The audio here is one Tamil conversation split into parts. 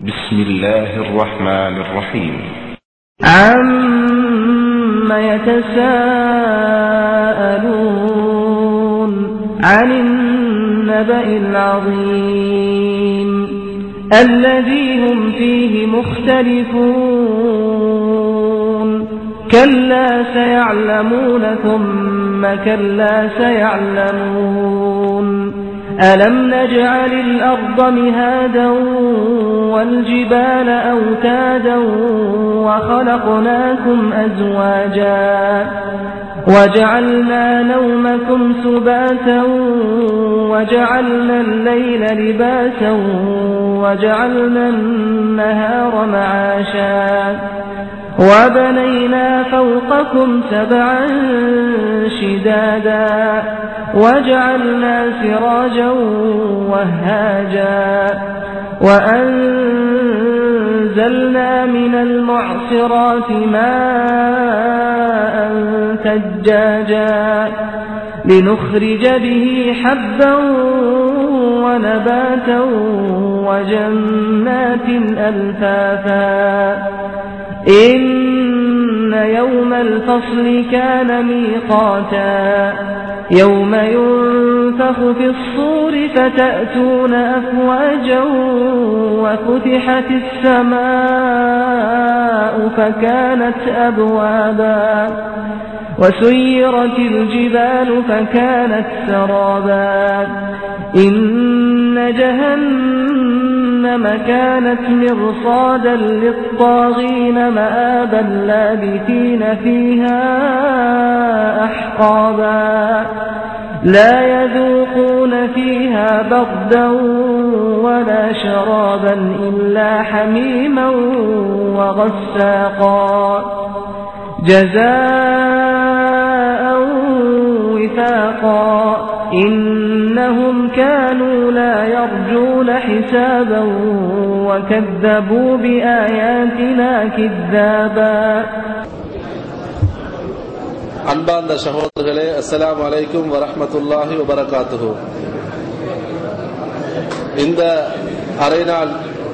بسم الله الرحمن الرحيم عم يتساءلون عن النبأ العظيم الذي هم فيه مختلفون كلا سيعلمون ثم كلا سيعلمون ألم نجعل الأرض مهادا والجبال أوتادا وخلقناكم أزواجا وجعلنا نومكم سباتا وجعلنا الليل لباسا وجعلنا النهار معاشا وبنينا فوقكم سبعا شدادا وجعلنا سراجا وهاجا وأنزلنا من المعصرات ماء ثجاجا لنخرج به حبا ونباتا وجنات ألفافا إن يوم الفصل كان ميقاتا يوم ينفخ في الصور فتأتون أفواجا وفتحت السماء فكانت أبوابا وسيرت الجبال فكانت سرابا إن جهنم كانت مرصادا للطاغين مآبا لابثين فيها أحقابا لا يذوقون فيها بردا ولا شرابا إلا حميما وغساقا جزاء وفاقا إنهم كانوا لا يرجون حسابا وكذبوا بآياتنا كذابا அன்பார்ந்த சகோதரர்களே அஸ்ஸலாமு அலைக்கும் வரஹ்மத்துல்லாஹி வபரகாத்துஹு இந்த அரைநாள்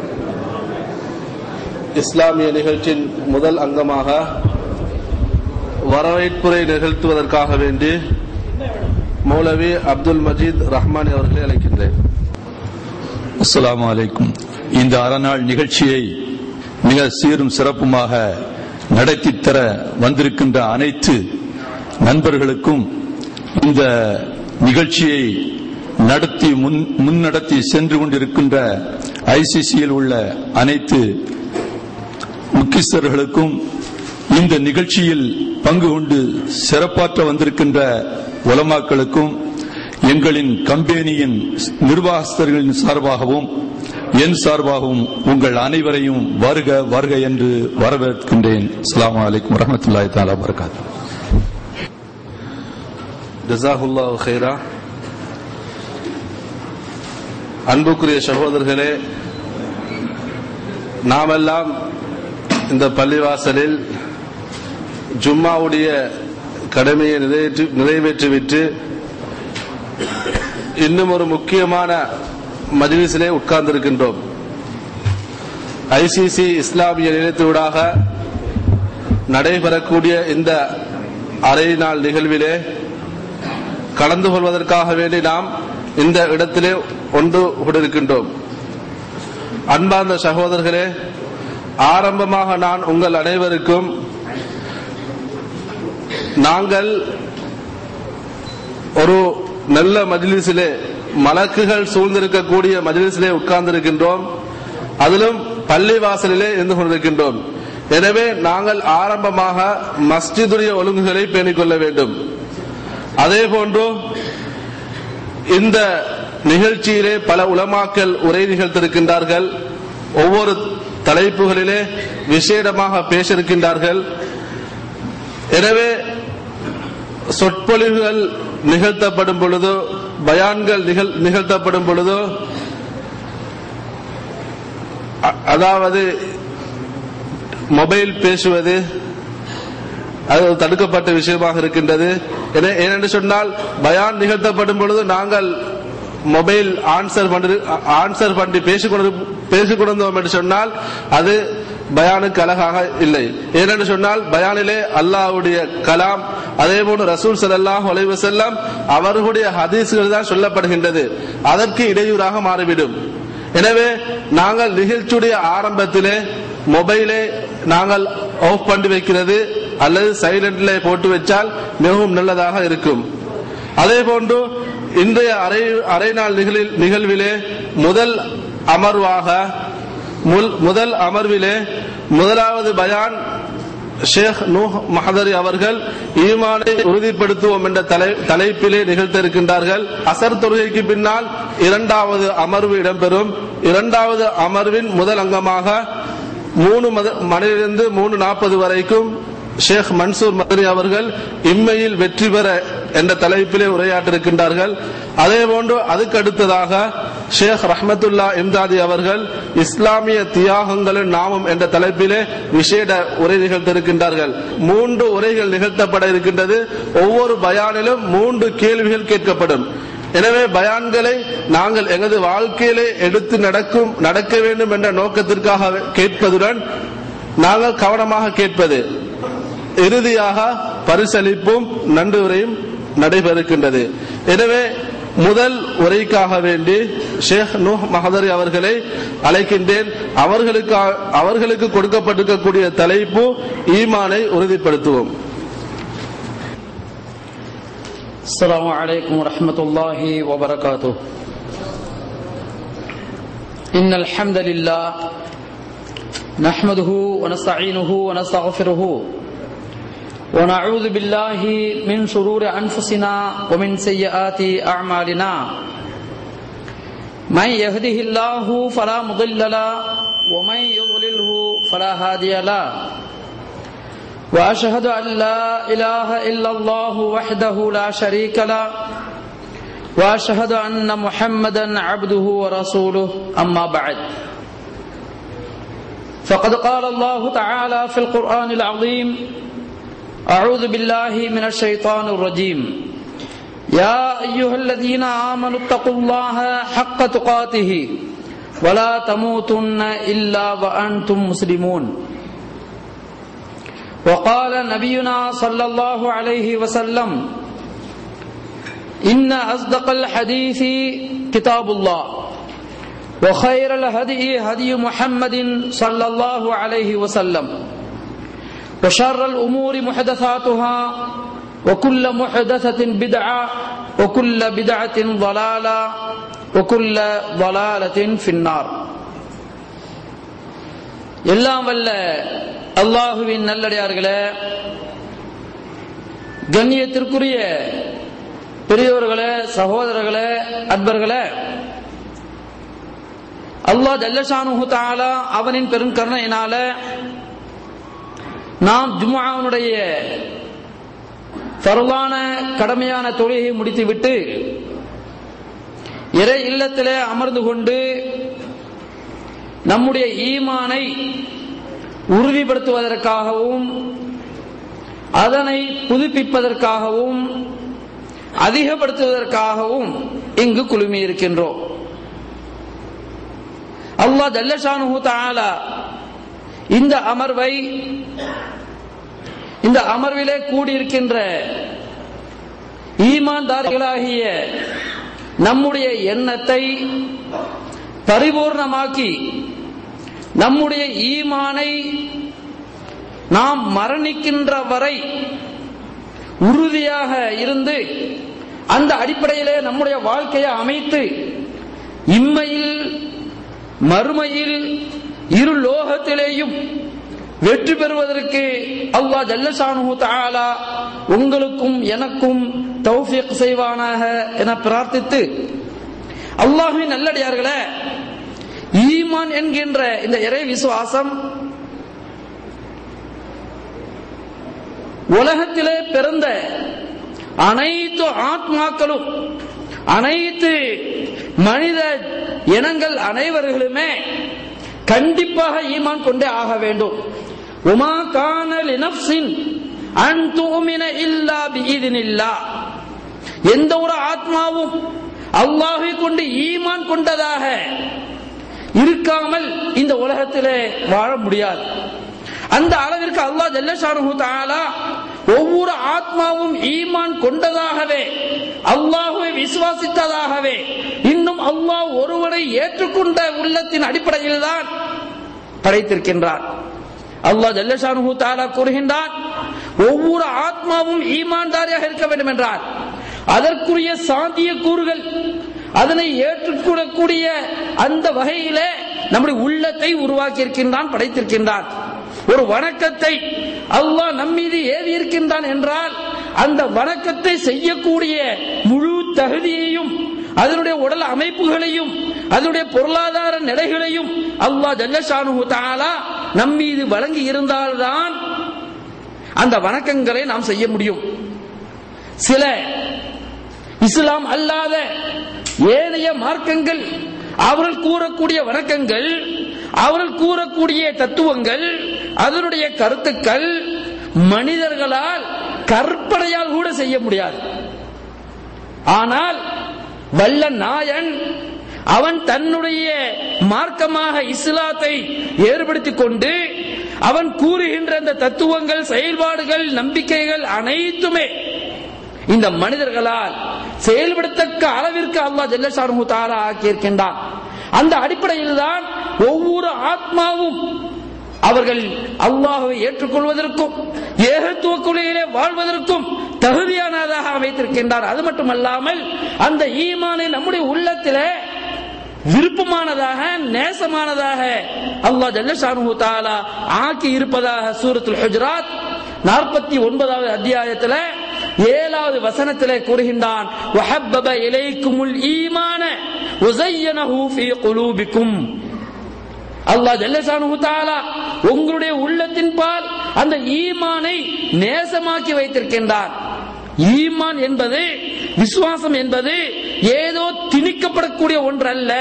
இஸ்லாமிய நிகழ்ச்சியின் முதல் அங்கமாக வரவேற்புரை நிகழ்த்துவதற்காக வேண்டி மௌலவி அப்துல் மஜீத் ரஹ்மான் அவர்களை அழைக்கின்றேன் அஸ்ஸலாமு அலைக்கும் இந்த அறநாள் நிகழ்ச்சியை மிக சீரும் சிறப்புமாக நடத்தித் தர வந்திருக்கின்ற அனைத்து நண்பர்களுக்கும் இந்த நிகழ்ச்சியை நடத்தி முன் முன்னடத்தி சென்று கொண்டிருக்கின்ற ஐசிசியில் உள்ள அனைத்து முக்கியஸ்தர்களுக்கும் இந்த நிகழ்ச்சியில் பங்கு கொண்டு சிறப்பாற்ற வந்திருக்கின்ற உலமாக்களுக்கும் எங்களின் கம்பெனியின் நிர்வாகஸ்தர்களின் சார்பாகவும் என் சார்பாகவும் உங்கள் அனைவரையும் வருக வருக என்று வரவேற்கின்றேன் அஸ்லாம் வலைக்கம் வரமத்துல்லாய் தாலா வரகாத்து ஜசாஹுல்லா ஹைரா அன்புக்குரிய சகோதரர்களே நாமெல்லாம் இந்த பள்ளிவாசலில் ஜும்மாவுடைய கடமையை நிறைவேற்றி நிறைவேற்றிவிட்டு இன்னும் ஒரு முக்கியமான மஜ்லிஸிலே உட்கார்ந்திருக்கின்றோம் ஐசிசி இஸ்லாமிய நிலையத்தூடாக நடைபெறக்கூடிய இந்த அரை நாள் நிகழ்விலே கலந்து கொள்வதற்காக வேண்டி நாம் இந்த இடத்திலே ஒன்று கொண்டிருக்கின்றோம் அன்பார்ந்த சகோதரர்களே ஆரம்பமாக நான் உங்கள் அனைவருக்கும் நாங்கள் ஒரு நல்ல மஜ்லிஸிலே மலக்குகள் சூழ்ந்திருக்கக்கூடிய மஜ்லிஸிலே உட்கார்ந்திருக்கின்றோம் அதிலும் பள்ளி வாசலிலே இருந்து கொண்டிருக்கின்றோம் எனவே நாங்கள் ஆரம்பமாக மஸ்ஜிதுடைய ஒழுங்குகளை பேணிக் கொள்ள வேண்டும் அதே போன்று இந்த நிகழ்ச்சியிலே பல உலமாக்கல் உரை நிகழ்த்திருக்கின்றார்கள் ஒவ்வொரு தலைப்புகளிலே விசேடமாக பேச இருக்கின்றார்கள் எனவே சொற்பொழிவுகள் நிகழ்த்தப்படும் பொழுதோ பயான்கள் நிகழ்த்தப்படும் பொழுதோ அதாவது மொபைல் பேசுவது அது ஒரு தடுக்கப்பட்ட விஷயமாக இருக்கின்றது ஏனென்று சொன்னால் பயான் நிகழ்த்தப்படும் பொழுது நாங்கள் மொபைல் ஆன்சர் பண்ணி ஆன்சர் பண்ணி பேசிக்கொண்டு பேசிக்கொண்டிருந்தோம் என்று சொன்னால் அது பயானுக்கு அழகாக இல்லை ஏனென்று சொன்னால் பயானிலே அல்லாஹ்வுடைய கலாம் அதே போன்று ரசூல் ஸல்லல்லாஹு அலைஹி வஸல்லம் அவர்களுடைய ஹதீஸ்கள் தான் சொல்லப்படுகின்றது அதற்கு இடையூறாக மாறிவிடும் எனவே நாங்கள் நிகழ்ச்சியுடைய ஆரம்பத்திலே மொபைலை நாங்கள் ஆஃப் பண்ணி வைக்கிறது அல்லது சைலண்ட்ல போட்டு வச்சால் மிகவும் நல்லதாக இருக்கும் அதே போன்று இன்றைய அரை அரை நாள் நிகழில் நிகழ்விலே முதல் அமர்வாக முல்- முதல் அமர்விலே முதலாவது பயான் ஷேக் நூஹ் மஹதரி அவர்கள் ஈமானை உறுதிப்படுத்துவோம் என்ற தலை- தலைப்பிலே நிகழ்த்த இருக்கின்றார்கள் அசர் தொழுகைக்கு பின்னால் இரண்டாவது அமர்வு இடம்பெறும் இரண்டாவது அமர்வின் முதல் அங்கமாக மூணு மத- மணியிலிருந்து மூணு நாற்பது வரைக்கும் ஷேக் மன்சூர் மதனி அவர்கள் இம்மையில் வெற்றி பெற என்ற தலைப்பிலே உரையாற்றிருக்கின்றார்கள் அதே போன்று அதுக்கு அடுத்ததாக ஷேக் ரஹ்மத்துல்லா இம்தாதி அவர்கள் இஸ்லாமிய தியாகங்களின் நாமம் என்ற தலைப்பிலே விசேட உரை நிகழ்த்திருக்கின்றார்கள் மூன்று உரைகள் நிகழ்த்தப்பட இருக்கின்றது ஒவ்வொரு பயானிலும் மூன்று கேள்விகள் கேட்கப்படும் எனவே பயான்களை நாங்கள் எமது வாழ்க்கையிலே எடுத்து நடக்கும் நடக்க வேண்டும் என்ற நோக்கத்திற்காக கேட்பதுடன் நாங்கள் கவனமாக கேட்பது இறுதியாக பரிசளிப்பும் நன்றி உரையும் நடைபெறுகின்றது எனவே முதல் உரைக்காக வேண்டி ஷேக் நூஹ் மஹதரி அவர்களை அழைக்கின்றேன் அவர்களுக்கு அவர்களுக்கு கொடுக்கப்பட்டிருக்கக்கூடிய தலைப்பு ஈமானை உறுதிப்படுத்துவோம் السلام عليكم ورحمة الله وبركاته إن الحمد لله نحمده ونستعينه ونستغفره ونعوذ بالله من شرور أنفسنا ومن سيئات أعمالنا من يهده الله فلا مضل له ومن يضلله فلا هادي له واشهد ان لا اله الا الله وحده لا شريك له واشهد ان محمدا عبده ورسوله اما بعد فقد قال الله تعالى في القران العظيم اعوذ بالله من الشيطان الرجيم يا ايها الذين امنوا اتقوا الله حق تقاته ولا تموتن الا وانتم مسلمون وقال نبينا صلى الله عليه وسلم إن أصدق الحديث كتاب الله وخير الهدي هدي محمد صلى الله عليه وسلم وشر الأمور محدثاتها وكل محدثة بدعة وكل بدعة ضلالة وكل ضلالة في النار எல்லாம் வல்ல அல்லாஹுவின் நல்லடியார்களே கண்ணியத்திற்குரிய பெரியோர்களே சகோதரர்களே அன்பர்களே அல்லாஹ் ஜல்லஷானு தாலா அவனின் பெரும் கருணையினால நாம் ஜும்ஆனுடைய பரவான கடமையான தொழிலை முடித்துவிட்டு இறை இல்லத்திலே அமர்ந்து கொண்டு நம்முடைய ஈமானை உறுதிப்படுத்துவதற்காகவும் அதனை புதுப்பிப்பதற்காகவும் அதிகப்படுத்துவதற்காகவும் இங்கு குழுமி இருக்கின்றோம் அல்லாஹ் ஜல்லஷானு தாலா இந்த அமர்வை இந்த அமர்விலே கூடியிருக்கின்ற ஈமான்தாரிகளாகிய நம்முடைய எண்ணத்தை பரிபூர்ணமாக்கி நம்முடைய ஈமானை நாம் மரணிக்கின்ற வரை உறுதியாக இருந்து அந்த அடிப்படையிலே நம்முடைய வாழ்க்கையை அமைத்து இம்மையில் மறுமையில் இரு லோகத்திலேயும் வெற்றி பெறுவதற்கு அல்லாஹ் ஜல்லசானு தாலா உங்களுக்கும் எனக்கும் தௌஃபிக் செய்வானாக என பிரார்த்தித்து அல்லாஹுவின் நல்லடியார்களே ஈமான் என்கின்ற இந்த இறை விசுவாசம் உலகத்திலே பிறந்த அனைத்து ஆத்மாக்களும் அனைத்து மனித இனங்கள் அனைவர்களுமே கண்டிப்பாக ஈமான் கொண்டே ஆக வேண்டும் உமா கானல் இனப்சின் அன் தூமின இல்லா பீதினில்லா எந்த ஒரு ஆத்மாவும் அல்லாஹை கொண்டு ஈமான் கொண்டதாக இருக்காமல் இந்த உலகத்திலே வாழ முடியாது அந்த அளவிற்கு அல்லாஹ் ஜல்லஷானு தாலா ஒவ்வொரு ஆத்மாவும் ஈமான் கொண்டதாகவே அல்லாஹுவை விசுவாசித்ததாகவே இன்னும் அல்லாஹ் ஒருவரை ஏற்றுக்கொண்ட உள்ளத்தின் அடிப்படையில் தான் படைத்திருக்கின்றான் அல்லாஹ் ஜல்லஷானு தாலா கூறுகின்றான் ஒவ்வொரு ஆத்மாவும் ஈமான்தாரியாக இருக்க வேண்டும் என்றார் அதற்குரிய சாந்திய கூறுகள் அதனை ஏற்றுக்கொள்ளக்கூடிய அந்த வகையிலே நம்முடைய உள்ளத்தை உருவாக்கி இருக்கின்றான் படைத்திருக்கின்றான் ஒரு வணக்கத்தை அல்லாஹ் நம்மீது ஏவி இருக்கின்றான் என்றால் அந்த வணக்கத்தை செய்யக்கூடிய முழு தகுதியையும் அதனுடைய உடல் அமைப்புகளையும் அதனுடைய பொருளாதார நிலைகளையும் அல்லாஹ் ஜல்லஷானு தாலா நம்மீது வழங்கி இருந்தால்தான் அந்த வணக்கங்களை நாம் செய்ய முடியும் சில இஸ்லாம் அல்லாத ஏனைய மார்க்கங்கள் அவர்கள் கூறக்கூடிய வணக்கங்கள் அவர்கள் கூறக்கூடிய தத்துவங்கள் அதனுடைய கருத்துக்கள் மனிதர்களால் கற்பனையால் கூட செய்ய முடியாது ஆனால் வல்ல நாயன் அவன் தன்னுடைய மார்க்கமாக இஸ்லாத்தை ஏற்படுத்திக் கொண்டு அவன் கூறுகின்ற அந்த தத்துவங்கள் செயல்பாடுகள் நம்பிக்கைகள் அனைத்துமே இந்த மனிதர்களால் செயல்படுத்தக்க அளவிற்கு அல்லாஹ் ஜல்லஷானு தாரா ஆக்கியிருக்கின்றான் அந்த அடிப்படையில் தான் ஒவ்வொரு ஆத்மாவும் அவர்கள் அல்லாஹுவை ஏற்றுக்கொள்வதற்கும் ஏகத்துவ கொள்கையிலே வாழ்வதற்கும் தகுதியானதாக அமைத்திருக்கின்றார் அது மட்டுமல்லாமல் அந்த ஈமானை நம்முடைய உள்ளத்திலே விருப்பமானதாக நேசமானதாக அல்லாஹ் ஜல்லஷானு தாலா ஆக்கி இருப்பதாக சூரத்துல் ஹுஜராத் நாற்பத்தி ஒன்பதாவது அத்தியாயத்தில் ஏழாவது வசனத்திலே கூறுகின்றான் வஹப்பப இலைக்குமுல் ஈமான உஸய்யனஹு ஃபீ குலூபிக்கும் அல்லாஹ் ஜல்லஷானு தாலா உங்களுடைய உள்ளத்தின் பால் அந்த ஈமானை நேசமாக்கி வைத்திருக்கின்றான் ஈமான் என்பது விசுவாசம் என்பது ஏதோ திணிக்கப்படக்கூடிய ஒன்றல்ல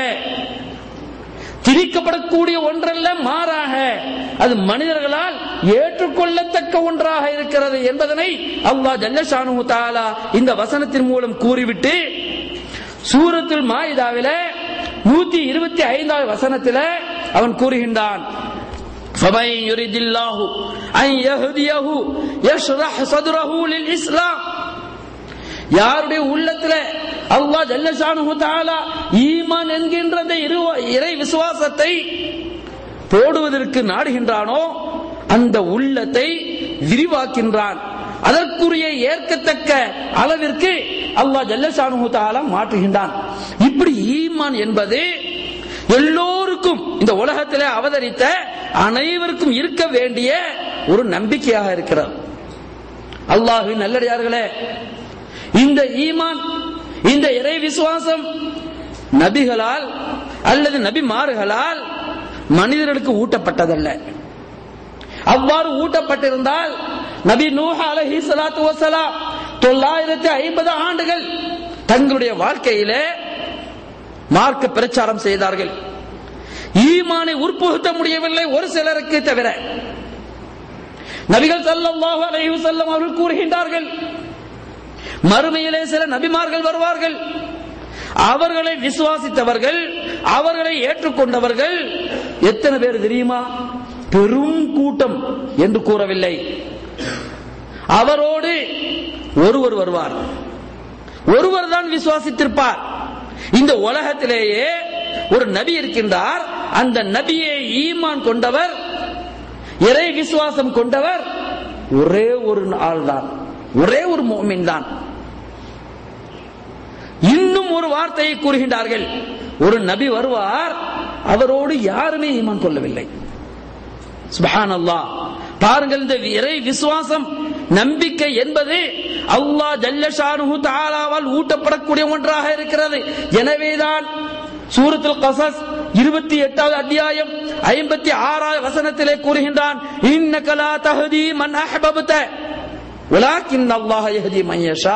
திணிக்கப்படக்கூடிய ஒன்றல்ல மாறாக அது மனிதர்களால் ஏற்றுக்கொள்ளத்தக்க ஒன்றாக இருக்கிறது என்பதனை அல்லாஹ் ஜல்லஷானு தாலா இந்த வசனத்தின் மூலம் கூறிவிட்டு சூரத்துல் மாயிதாவில நூத்தி இருபத்தி ஐந்தாவது வசனத்தில அவன் கூறுகின்றான் فمن يريد الله أن يهديه يشرح صدره للإسلام யாருடைய உள்ளத்துல அல்லாஹ் ஜல்லஷானு தாலா ஈமான் என்கின்ற அந்த இறை விசுவாசத்தை போடுவதற்கு நாடுகின்றானோ அந்த உள்ளத்தை விரிவாக்கின்றான் அதற்குரிய ஏற்கத்தக்க அளவிற்கு அல்லாஹ் ஜல்லஷானு தாலா மாற்றுகின்றான் இப்படி ஈமான் என்பது எல்லோருக்கும் இந்த உலகத்திலே அவதரித்த அனைவருக்கும் இருக்க வேண்டிய ஒரு நம்பிக்கையாக இருக்கிறது அல்லாஹின் நல்லடியார்களே இந்த ஈமான் இந்த இறை விசுவாசம் நபிகளால் அல்லது நபிமார்களால் மனிதர்களுக்கு ஊட்டப்பட்டதல்ல அவ்வாறு ஊட்டப்பட்டிருந்தால் நபி நூஹ அலஹி சலாத்து வசலாம் தொள்ளாயிரத்தி ஐம்பது ஆண்டுகள் தங்களுடைய வாழ்க்கையிலே மார்க்க பிரச்சாரம் செய்தார்கள் ஈமானை உற்புகுத்த முடியவில்லை ஒரு சிலருக்கு தவிர நபிகள் சல்லாஹு அலைஹி வஸல்லம் அவர்கள் கூறுகின்றார்கள் மறுமையிலே சில நபிமார்கள் வருவார்கள் அவர்களை விசுவாசித்தவர்கள் அவர்களை ஏற்றுக்கொண்டவர்கள் எத்தனை பேர் தெரியுமா பெரும் கூட்டம் என்று கூறவில்லை அவரோடு ஒருவர் வருவார் ஒருவர் தான் விசுவாசித்திருப்பார் இந்த உலகத்திலேயே ஒரு நபி இருக்கின்றார் அந்த நபியை ஈமான் கொண்டவர் இறை விசுவாசம் கொண்டவர் ஒரே ஒரு ஆள் தான் ஒரே ஒரு மோமின் தான் இன்னும் ஒரு வார்த்தையை கூறுகின்றார்கள் ஒரு நபி வருவார் அவரோடு யாருமே ஈமான் கொள்ளவில்லை சுபஹான் அல்லாஹ் பாருங்கள் இந்த இறை விசுவாசம் நம்பிக்கை என்பது அல்லாஹ் ஜல்லஷானு தாலாவால் ஊட்டப்படக்கூடிய ஒன்றாக இருக்கிறது எனவேதான் சூரத்துல் கசஸ் இருபத்தி எட்டாவது அத்தியாயம் ஐம்பத்தி ஆறாவது வசனத்திலே கூறுகின்றான் இன்னகலா தகுதி மன் அஹ்பப்த உலாக்கின் அல்லாஹ் யஹ்தி மன் யஷா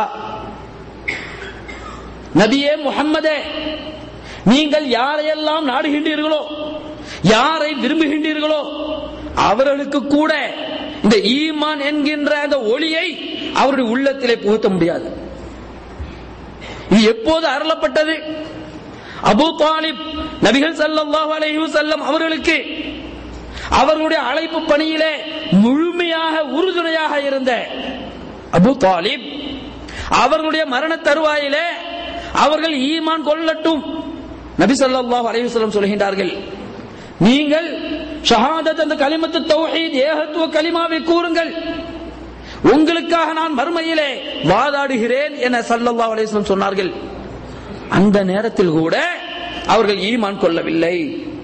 நபியே முஹம்மதே நீங்கள் யாரையெல்லாம் நாடுகின்றீர்களோ யாரை விரும்புகின்றீர்களோ அவர்களுக்கு கூட இந்த ஈமான் என்கின்ற அந்த ஒளியை அவருடைய உள்ளத்திலே புகுத்த முடியாது இது எப்போது அருளப்பட்டது அபூ தாலிப் நபிகள் ஸல்லல்லாஹு அலைஹி வஸல்லம் அவர்களுக்கு அவர்களுடைய அழைப்பு பணியிலே முழுமையாக உறுதுணையாக இருந்த அபூ தாலிப் அவர்களுடைய மரண தருவாயிலே அவர்கள் ஈமான் கொள்ளட்டும் நபி ஸல்லல்லாஹு அலைஹி வஸல்லம் சொல்கின்றார்கள் நீங்கள் ஷஹாதத் அந்த கலிமத்து தௌஹீத் ஏகத்துவ கலிமாவை கூறுங்கள் உங்களுக்காக நான் மறுமையிலே வாதாடுகிறேன் என ஸல்லல்லாஹு அலைஹி வஸல்லம் சொன்னார்கள் அந்த நேரத்தில் கூட அவர்கள் ஈமான் கொள்ளவில்லை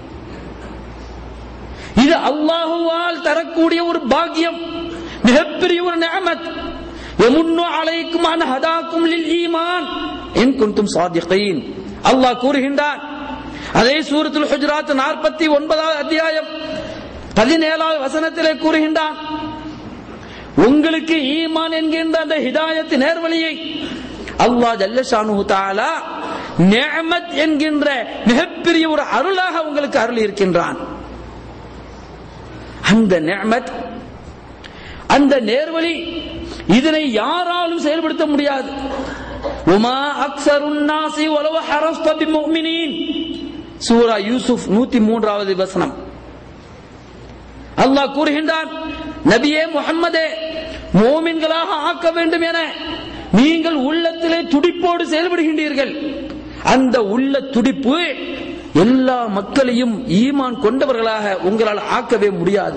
இது அல்லாஹுவால் தரக்கூடிய ஒரு பாக்கியம் மிகப்பெரிய ஒரு நியமத் யமுன்னு அலைக்கும் அன் ஹதாக்கும் லில் ஈமான் இன் குன்தும் சாதிகீன் அல்லாஹ் கூறுகின்றான் அதே சூரத்துல் ஹுஜராத் நாற்பத்தி ஒன்பதாவது அத்தியாயம் பதினேழாவது வசனத்திலே கூறுகின்றான் உங்களுக்கு ஈமான் என்கின்ற அந்த ஹிதாயத்து நேர்வழியை அல்லாஹ் ஜல்லஷானு தாலா நிஅமத் என்கின்ற மிகப்பெரிய ஒரு அருளாக உங்களுக்கு அருள் இருக்கின்றான் அந்த நிஅமத் அந்த நேர்வழி இதனை யாராலும் செயல்படுத்த முடியாது உமா அக்ஸருன் நாசி வலவ ஹரஸ்த பிமுஃமினீன் சூரா யூசுப் நூத்தி மூன்றாவது வசனம் அல்லாஹ் கூறுகின்றான் நபியே முகம்மதே மோமின்களாக ஆக்க வேண்டும் என நீங்கள் உள்ளத்திலே துடிப்போடு செயல்படுகின்றீர்கள் அந்த உள்ள துடிப்பு எல்லா மக்களையும் ஈமான் கொண்டவர்களாக உங்களால் ஆக்கவே முடியாது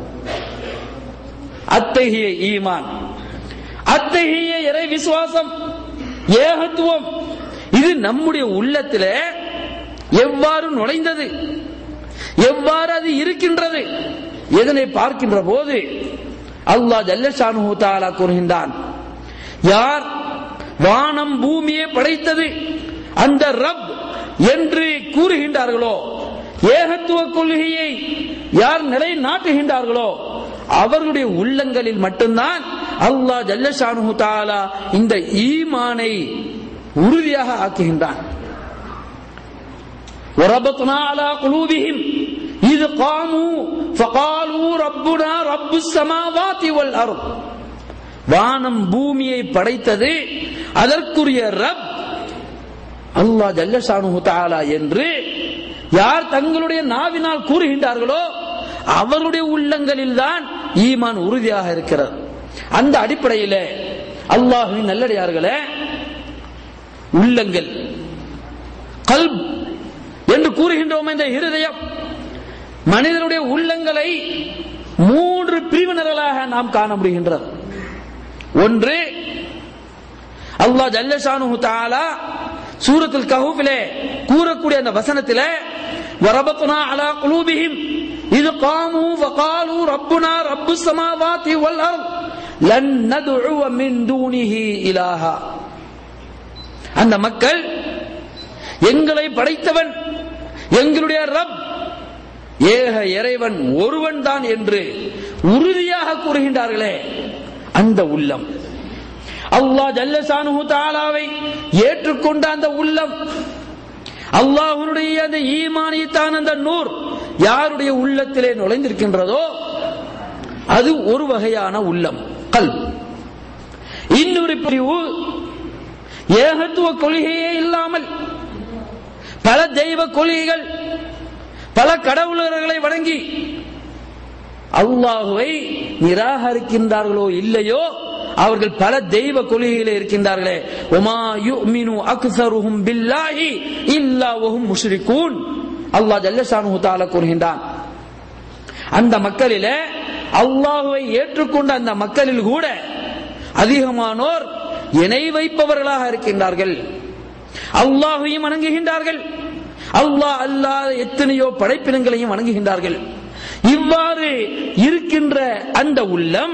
அத்தகைய ஈமான் அத்தகைய இறை விசுவாசம் ஏகத்துவம் இது நம்முடைய உள்ளத்திலே எவ்வாறு நுழைந்தது எவ்வாறு அது இருக்கின்றது எதனை பார்க்கின்ற போது அல்லாஹ் ஜல்லஷானு தாலா கூறுகின்றான் யார் வானம் பூமியை படைத்தது அந்த ரப் என்று கூறுகின்றார்களோ ஏகத்துவ கொள்கையை யார் நிலை நாட்டுகின்றார்களோ அவர்களுடைய உள்ளங்களில் மட்டும்தான் அல்லாஹ் ஜல்லஷானு தாலா இந்த ஈமானை உறுதியாக ஆக்குகின்றான் وربطنا على قلوبهم إذ قاموا فقالوا ربنا رب السماوات والأرض வானம் பூமியை படைத்தது அதற்குரிய ரப் அல்லாஹ் ஜல்லஷானு தாலா என்று யார் தங்களுடைய நாவினால் கூறுகின்றார்களோ அவருடைய உள்ளங்களில் தான் ஈமான் உறுதியாக இருக்கிறது அந்த அடிப்படையில் அல்லாஹுவின் நல்லடியார்களே உள்ளங்கள் கல்ப் என்று கூறுகின்றோம் இந்த இருதயம் மனிதனுடைய உள்ளங்களை மூன்று பிரிவினர்களாக நாம் காண முடிகின்றது ஒன்று அல்லாஹ் ஜல்லஷானு தாலா சூரத்துல் கஹூஃபிலே கூறக்கூடிய அந்த வசனத்திலே வரபத்னா அலா குலூபிஹிம் இது காமு வகாலு ரப்புனா ரப்பு சமாவாதி வல் அர்த் லன் நதுஉ மின் தூனிஹி இலாஹா அந்த மக்கள் எங்களை படைத்தவன் எங்களுடைய ரப் ஏக இறைவன் ஒருவன் தான் என்று உறுதியாக கூறுகின்றார்களே அந்த உள்ளம் அல்லாஹ் ஜல்லசானு தாலாவை ஏற்றுக்கொண்ட அந்த உள்ளம் அல்லாஹனுடைய அந்த ஈமானியத்தான் அந்த நூர் யாருடைய உள்ளத்திலே நுழைந்திருக்கின்றதோ அது ஒரு வகையான உள்ளம் கல் இன்னொரு பிரிவு ஏகத்துவ கொள்கையே இல்லாமல் பல தெய்வ கொள்கைகள் பல கடவுளர்களை வணங்கி அல்லாஹுவை நிராகரிக்கின்றார்களோ இல்லையோ அவர்கள் பல தெய்வ கொள்கையிலே இருக்கின்றார்களே ஒமா யுமினு அக்ஸருஹும் பில்லாஹி இல்லா வஹும் முஷ்ரிகூன் அல்லாஹ் ஜல்லஷானு தஆலா கூறுகின்றான் அந்த மக்களிலே அல்லாஹுவை ஏற்றுக்கொண்ட அந்த மக்களில் கூட அதிகமானோர் இணை வைப்பவர்களாக இருக்கின்றார்கள் அல்லாஹையும் வணங்குகின்றார்கள் அல்லாஹ் அல்லாத எத்தனையோ படைப்பினங்களையும் வணங்குகின்றார்கள் இவ்வாறு இருக்கின்ற அந்த உள்ளம்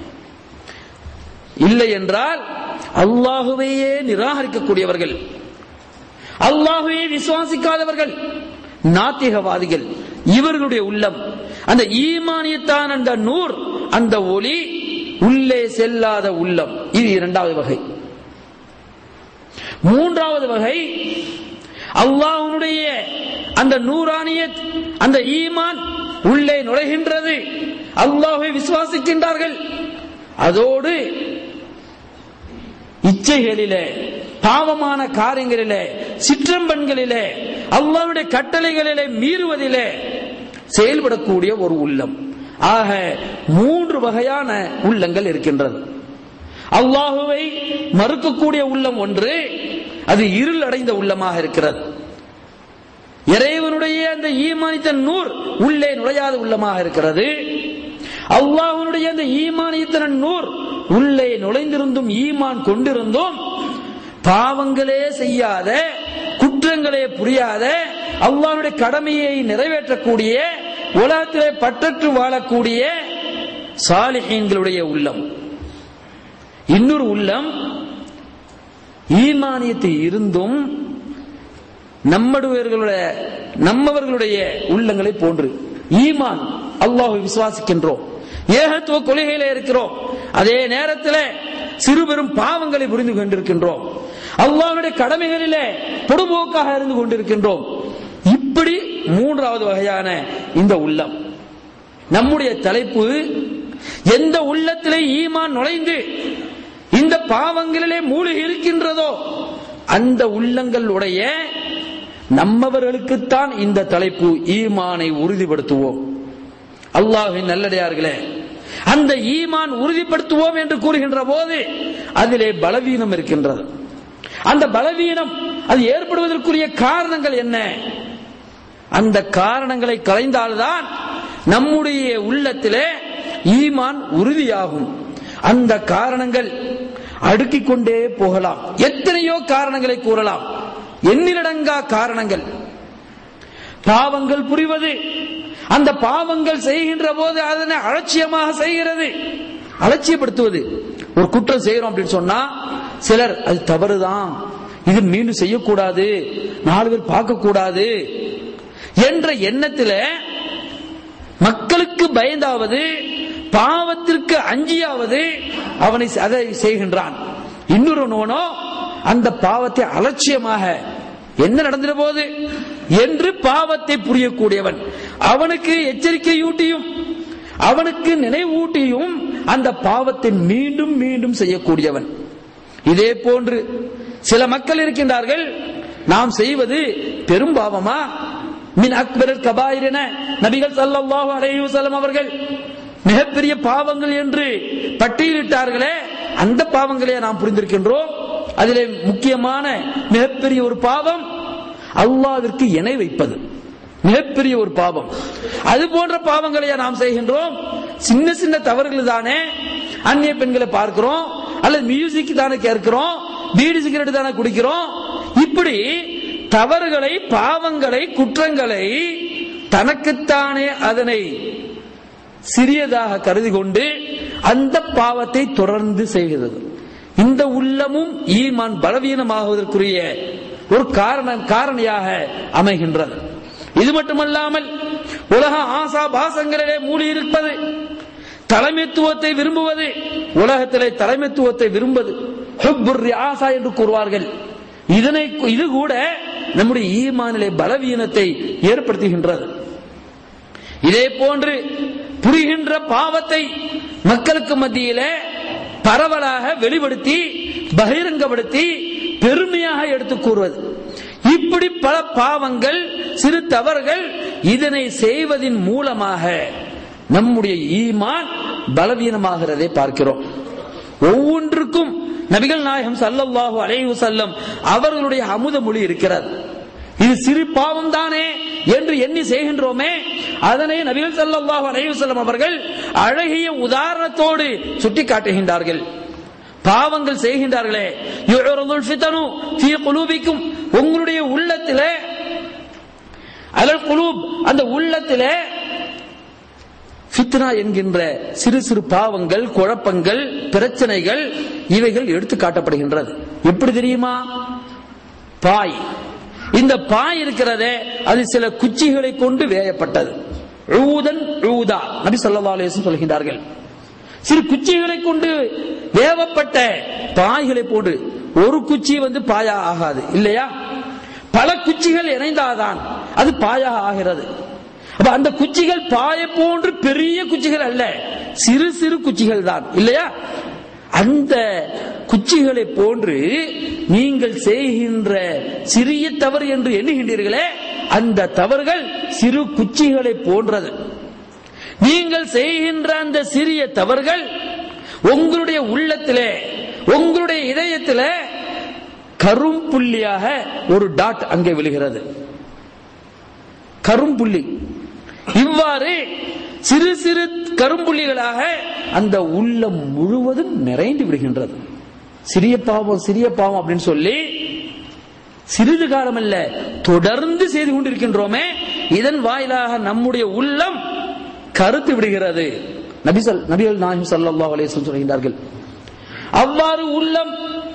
இல்லை என்றால் அல்லாஹுவையே நிராகரிக்கக்கூடியவர்கள் அல்லாஹுவை விசுவாசிக்காதவர்கள் நாத்திகவாதிகள் இவர்களுடைய உள்ளம் அந்த ஈமானியத்தான் அந்த நூர் அந்த ஒளி உள்ளே செல்லாத உள்ளம் இது இரண்டாவது வகை மூன்றாவது வகை அல்லாஹனுடைய அந்த நூறானியத் அந்த ஈமான் உள்ளே நுழைகின்றது அல்லாஹை விசுவாசிக்கின்றார்கள் அதோடு இச்சைகளிலே பாவமான காரியங்களிலே சிற்றம்பன்களிலே அல்லாவுடைய கட்டளைகளிலே மீறுவதிலே செயல்படக்கூடிய ஒரு உள்ளம் ஆக மூன்று வகையான உள்ளங்கள் இருக்கின்றது அல்லாஹுவை மறுக்கக்கூடிய உள்ளம் ஒன்று அது இருள் அடைந்த உள்ளமாக இருக்கிறது இறைவனுடைய அந்த ஈமானித்த நூர் உள்ளே நுழையாத உள்ளமாக இருக்கிறது அல்லாஹனுடைய அந்த ஈமானித்த நூர் உள்ளே நுழைந்திருந்தும் ஈமான் கொண்டிருந்தும் பாவங்களே செய்யாத குற்றங்களே புரியாத அல்லாஹ்வுடைய கடமையை நிறைவேற்றக்கூடிய உலகத்திலே பற்றற்று வாழக்கூடிய சாலிஹீன்களுடைய உள்ளம் இன்னொரு உள்ளம் ஈமானியத்தை இருந்தும் நம்மடுவர்களுடைய நம்மவர்களுடைய உள்ளங்களை போன்று ஈமான் அல்லாஹை விசுவாசிக்கின்றோம் ஏகத்துவ கொள்கையிலே இருக்கிறோம் அதே நேரத்தில் சிறு பெரும் பாவங்களை புரிந்து கொண்டிருக்கின்றோம் அல்லாஹ்வுடைய கடமைகளிலே பொடுபோக்காக இருந்து கொண்டிருக்கின்றோம் இப்படி மூன்றாவது வகையான இந்த உள்ளம் நம்முடைய தலைப்பு எந்த உள்ளத்திலே ஈமான் நுழைந்து இந்த பாவங்களிலே மூழ்கி இருக்கின்றதோ அந்த உள்ளங்களுடைய நம்மவர்களுக்குத்தான் இந்த தலைப்பு ஈமானை உறுதிப்படுத்துவோம் அல்லாஹின் நல்லடையார்களே அந்த ஈமான் உறுதிப்படுத்துவோம் என்று கூறுகின்ற போது அதிலே பலவீனம் இருக்கின்றது அந்த பலவீனம் அது ஏற்படுவதற்குரிய காரணங்கள் என்ன அந்த காரணங்களை களைந்தால்தான் நம்முடைய உள்ளத்திலே ஈமான் உறுதியாகும் அந்த காரணங்கள் அடுக்கிக் கொண்டே போகலாம் எத்தனையோ காரணங்களை கூறலாம் எண்ணிலடங்கா காரணங்கள் பாவங்கள் புரிவது அந்த பாவங்கள் செய்கின்ற போது அதனை அலட்சியமாக செய்கிறது அலட்சியப்படுத்துவது ஒரு குற்றம் செய்யறோம் அப்படின்னு சொன்னா சிலர் அது தவறுதான் இது மீண்டும் செய்யக்கூடாது நாலு பேர் பார்க்க கூடாது என்ற எண்ணத்துல மக்களுக்கு பயந்தாவது பாவத்திற்கு அஞ்சியாவது அவனை அதை செய்கின்றான் இன்னொருவனோ அந்த பாவத்தை அலட்சியமாக என்ன நடந்துட போது என்று பாவத்தை புரியக்கூடியவன் அவனுக்கு எச்சரிக்கையூட்டியும் அவனுக்கு நினைவூட்டியும் அந்த பாவத்தை மீண்டும் மீண்டும் செய்யக்கூடியவன் இதே போன்று சில மக்கள் இருக்கின்றார்கள் நாம் செய்வது பெரும் பாவமா மின் அக்பரல் கபாயிர் என நபிகள் ஸல்லல்லாஹு அலைஹி வஸல்லம் அவர்கள் மிகப்பெரிய பாவங்கள் என்று பட்டியலிட்டார்களே அந்த பாவங்களையே நாம் புரிந்திருக்கின்றோம் அதிலே முக்கியமான மிகப்பெரிய ஒரு பாவம் அல்லாவிற்கு இணை வைப்பது மிகப்பெரிய ஒரு பாவம் அது போன்ற பாவங்களையே நாம் செய்கின்றோம் சின்ன சின்ன தவறுகள் தானே அந்நிய பெண்களை பார்க்கிறோம் அல்லது மியூசிக் தானே கேட்கிறோம் பீடி சிகரெட் தானே குடிக்கிறோம் இப்படி தவறுகளை பாவங்களை குற்றங்களை தனக்குத்தானே அதனை சிறியதாக கருதி கொண்டு அந்த பாவத்தை தொடர்ந்து செய்கிறது இந்த உள்ளமும் ஈமான் பலவீனமாகுவதற்குரிய ஒரு காரணம் காரணியாக அமைகின்றது இது மட்டுமல்லாமல் உலக ஆசா பாசங்களிலே மூடி இருப்பது தலைமைத்துவத்தை விரும்புவது உலகத்திலே தலைமைத்துவத்தை விரும்புவது ஹுப்புர் ஆசா என்று கூறுவார்கள் இதனை இது கூட நம்முடைய ஈமானிலே பலவீனத்தை ஏற்படுத்துகின்றது இதே போன்று புரிகின்ற பாவத்தை மக்களுக்கு மத்தியிலே பரவலாக வெளிப்படுத்தி பகிரங்கப்படுத்தி பெருமையாக எடுத்துக் கூறுவது இப்படி பல பாவங்கள் சிறு தவறுகள் இதனை செய்வதின் மூலமாக நம்முடைய ஈமான் பலவீனமாகிறதை பார்க்கிறோம் ஒவ்வொன்றுக்கும் நபிகள் நாயகம் சல்லல்லாஹு அலைஹி வஸல்லம் அவர்களுடைய அமுத மொழி இருக்கிறது இது சிறு பாவம் தானே என்று எண்ணி செய்கின்றோமே அதனை நபிகள் ஸல்லல்லாஹு அலைஹி வஸல்லம் அவர்கள் அழகிய உதாரணத்தோடு சுட்டி காட்டுகின்றார்கள் பாவங்கள் செய்கின்றார்களே யுரதுல் ஃபிதனு ஃபீ குலூபிக்கும் உங்களுடைய உள்ளத்திலே அலல் குலூப் அந்த உள்ளத்திலே ஃபித்னா என்கின்ற சிறு சிறு பாவங்கள் குழப்பங்கள் பிரச்சனைகள் இவைகள் எடுத்து காட்டப்படுகின்றது எப்படி தெரியுமா பாய் இந்த பாய் இருக்கிறதே அது சில குச்சிகளை கொண்டு வேயப்பட்டது ஊதன் ஊதா நபி ஸல்லல்லாஹு அலைஹி வஸல்லம் சொல்கின்றார்கள் சிறு குச்சிகளை கொண்டு வேவப்பட்ட பாய்களை போன்று ஒரு குச்சி வந்து பாயா ஆகாது இல்லையா பல குச்சிகள் இணைந்தாதான் அது பாயாக ஆகிறது அப்ப அந்த குச்சிகள் பாய போன்று பெரிய குச்சிகள் அல்ல சிறு சிறு குச்சிகள் தான் இல்லையா அந்த குச்சிகளை போன்று நீங்கள் செய்கின்ற சிறிய தவறு என்று எண்ணுகின்றீர்களே அந்த தவறுகள் சிறு குச்சிகளை போன்றது நீங்கள் செய்கின்ற அந்த சிறிய தவறுகள் உங்களுடைய உள்ளத்திலே உங்களுடைய இதயத்திலே கரும்புள்ளியாக ஒரு டாட் அங்கே விழுகிறது கரும்புள்ளி இவ்வாறு சிறு சிறு கரும்புள்ளிகளாக அந்த உள்ளம் முழுவதும் நிறைந்து விடுகின்றது சிறிய பாவம் சிறிய பாவம் அப்படின்னு சொல்லி சிறிது காலம் அல்ல தொடர்ந்து செய்து கொண்டிருக்கின்றோமே இதன் வாயிலாக நம்முடைய உள்ளம் கருத்து விடுகிறது நபிசல் நபிகள் நாயகம் ஸல்லல்லாஹு அலைஹி வஸல்லம் சொல்கின்றார்கள் அவ்வாறு உள்ளம்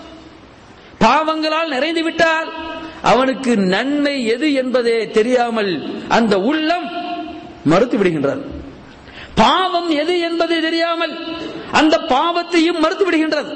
பாவங்களால் நிறைந்து விட்டால் அவனுக்கு நன்மை எது என்பதே தெரியாமல் அந்த உள்ளம் மறுத்து விடுகின்றது பாவம் எது என்பது தெரியாமல் அந்த பாவத்தையும் மறுத்து விடுகின்றது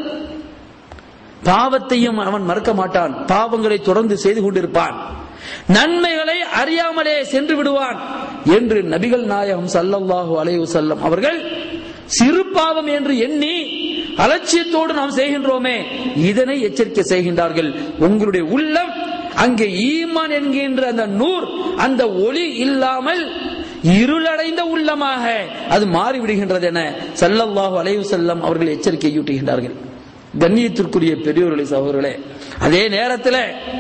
பாவத்தையும் அவன் மறுக்க மாட்டான் பாவங்களை தொடர்ந்து செய்து கொண்டிருப்பான் நன்மைகளை அறியாமலே சென்று விடுவான் என்று நபிகள் நாயகம் சல்லல்லாஹு அலைஹி வஸல்லம் அவர்கள் சிறு பாவம் என்று எண்ணி அலட்சியத்தோடு நாம் செய்கின்றோமே இதனை எச்சரிக்கை செய்கின்றார்கள் உங்களுடைய உள்ளம் அங்கே ஈமான் என்கின்ற அந்த நூர் அந்த ஒளி இல்லாமல் இருளடைந்த உள்ளமாக அது மாறிவிடுகின்றது என சல்லல்லாஹு அலைஹி வஸல்லம் அவர்கள் எச்சரிக்கையூட்டுகின்றார்கள் கண்ணியத்திற்குரிய பெரியோர்களே சகோதரர்களே அதே நேரத்தில்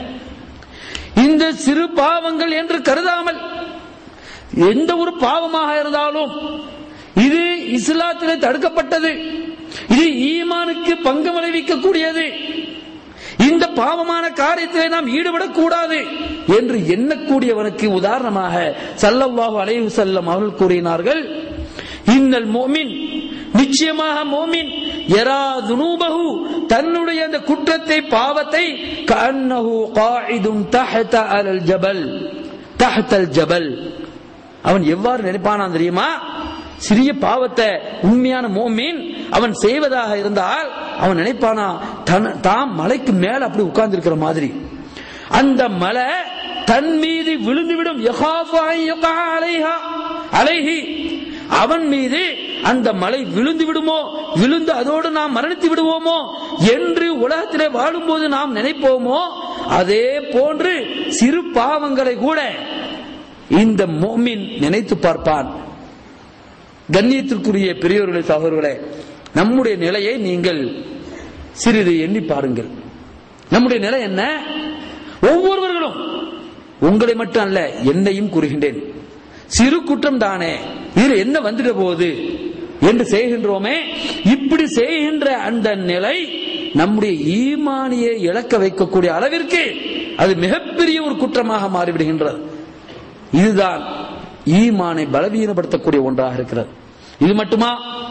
இந்த சிறு பாவங்கள் என்று கருதாமல் எந்த ஒரு பாவமாக இருந்தாலும் இது இஸ்லாத்திலே தடுக்கப்பட்டது இது ஈமானுக்கு பங்கு விளைவிக்கக்கூடியது இந்த பாவமான காரியத்திலே நாம் ஈடுபடக்கூடாது என்று எண்ணக்கூடியவனுக்கு உதாரணமாக சல்லல்லாஹு அலைஹி வஸல்லம் அவர்கள் கூறினார்கள் இன்னல் மோமின் நிச்சயமாக மோமின் எரா துனூபஹு தன்னுடைய அந்த குற்றத்தை பாவத்தை கன்னஹு காயிதுன் தஹத அலல் ஜபல் தஹதல் ஜபல் அவன் எவ்வாறு நினைப்பானான் தெரியுமா சிறிய பாவத்தை உண்மையான மோமீன் அவன் செய்வதாக இருந்தால் அவன் நினைப்பானா தன் தாம் மலைக்கு மேல அப்படி உட்கார்ந்து இருக்கிற மாதிரி அந்த மலை தன் மீது விழுந்துவிடும் யகாஃபு அன் யகா அலைஹா அலைஹி அவன் மீது அந்த மலை விழுந்து விடுமோ விழுந்து அதோடு நாம் மரணித்து விடுவோமோ என்று உலகத்திலே வாழும்போது நாம் நினைப்போமோ அதே போன்று சிறு பாவங்களை கூட இந்த மோமின் நினைத்து பார்ப்பான் கண்ணியத்திற்குரிய பெரியோர்களே சகோதரர்களே நம்முடைய நிலையை நீங்கள் சிறிது எண்ணி பாருங்கள் நம்முடைய நிலை என்ன ஒவ்வொருவர்களும் உங்களை மட்டும் அல்ல என்னையும் கூறுகின்றேன் சிறு குற்றம் தானே இதுல என்ன வந்துட போகுது என்று செய்கின்றோமே இப்படி செய்கின்ற அந்த நிலை நம்முடைய ஈமானியை இழக்க வைக்கக்கூடிய அளவிற்கு அது மிகப்பெரிய ஒரு குற்றமாக மாறிவிடுகின்றது இதுதான் ஈமானை பலவீனப்படுத்தக்கூடிய ஒன்றாக இருக்கிறது இது மட்டுமா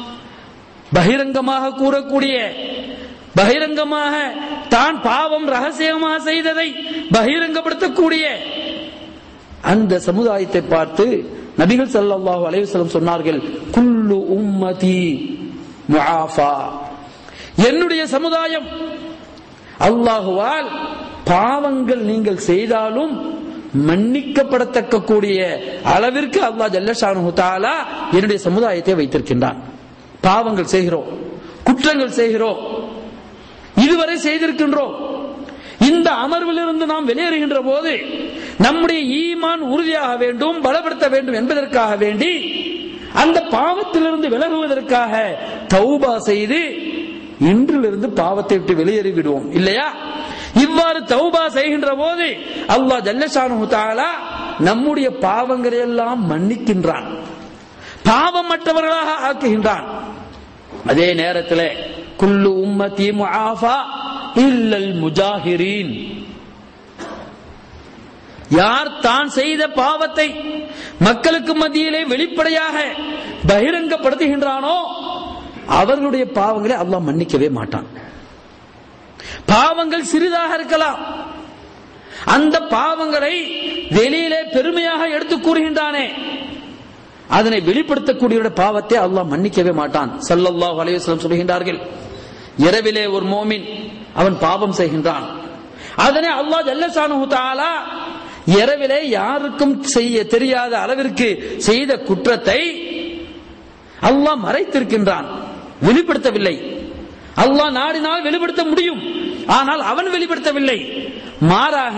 பகிரங்கமாக கூறக்கூடிய பகிரங்கமாக தான் பாவம் ரகசியமாக செய்ததை பகிரங்கப்படுத்தக்கூடிய அந்த சமுதாயத்தை பார்த்து நபிகள் ஸல்லல்லாஹு அலைஹி வஸல்லம் சொன்னார்கள் குல்லு உம்மதி முஆஃபா என்னுடைய சமுதாயம் அல்லாஹுவால் பாவங்கள் நீங்கள் செய்தாலும் மன்னிக்கப்படத்தக்க கூடிய அளவிற்கு அல்லாஹ் ஜல்லஷானு தாலா என்னுடைய சமுதாயத்தை வைத்திருக்கின்றான் பாவங்கள் செய்கிறோம் குற்றங்கள் செய்கிறோம் இதுவரை செய்திருக்கின்றோம் இந்த அமர்விலிருந்து நாம் வெளியேறுகின்ற போது நம்முடைய ஈமான் உறுதியாக வேண்டும் பலப்படுத்த வேண்டும் என்பதற்காக வேண்டி அந்த பாவத்திலிருந்து விலகுவதற்காக தௌபா செய்து இன்றிலிருந்து பாவத்தை விட்டு வெளியேறி விடுவோம் இல்லையா இவ்வாறு தௌபா செய்கின்ற போது அல்லாஹ் ஜல்லஷானு தாலா நம்முடைய பாவங்களை எல்லாம் மன்னிக்கின்றான் பாவமற்றவர்களாக ஆக்குகின்றான் அதே நேரத்தில் குல்லு உம்மதி முஆஃபா இல்லல் முஜாஹிரீன் யார் தான் செய்த பாவத்தை மக்களுக்கு மத்தியிலே வெளிப்படையாக பகிரங்கப்படுத்துகின்றானோ அவர்களுடைய பாவங்களை அல்லாஹ் மன்னிக்கவே மாட்டான் பாவங்கள் சிறிதாக இருக்கலாம் அந்த பாவங்களை வெளியிலே பெருமையாக எடுத்து கூறுகின்றானே அதனை வெளிப்படுத்தக்கூடிய பாவத்தை அல்லாஹ் மன்னிக்கவே மாட்டான் சல்லல்லாஹு அலைஹி வஸல்லம் சொல்கின்றார்கள் இரவிலே ஒரு மோமின் அவன் பாவம் செய்கின்றான் அதனை அல்லாஹ் ஜல்லஷானு தஆலா இரவிலே யாருக்கும் செய்ய தெரியாத அளவிற்கு செய்த குற்றத்தை அல்லாஹ் மறைத்திருக்கின்றான் வெளிப்படுத்தவில்லை அல்லாஹ் நாடினால் வெளிப்படுத்த முடியும் ஆனால் அவன் வெளிப்படுத்தவில்லை மாறாக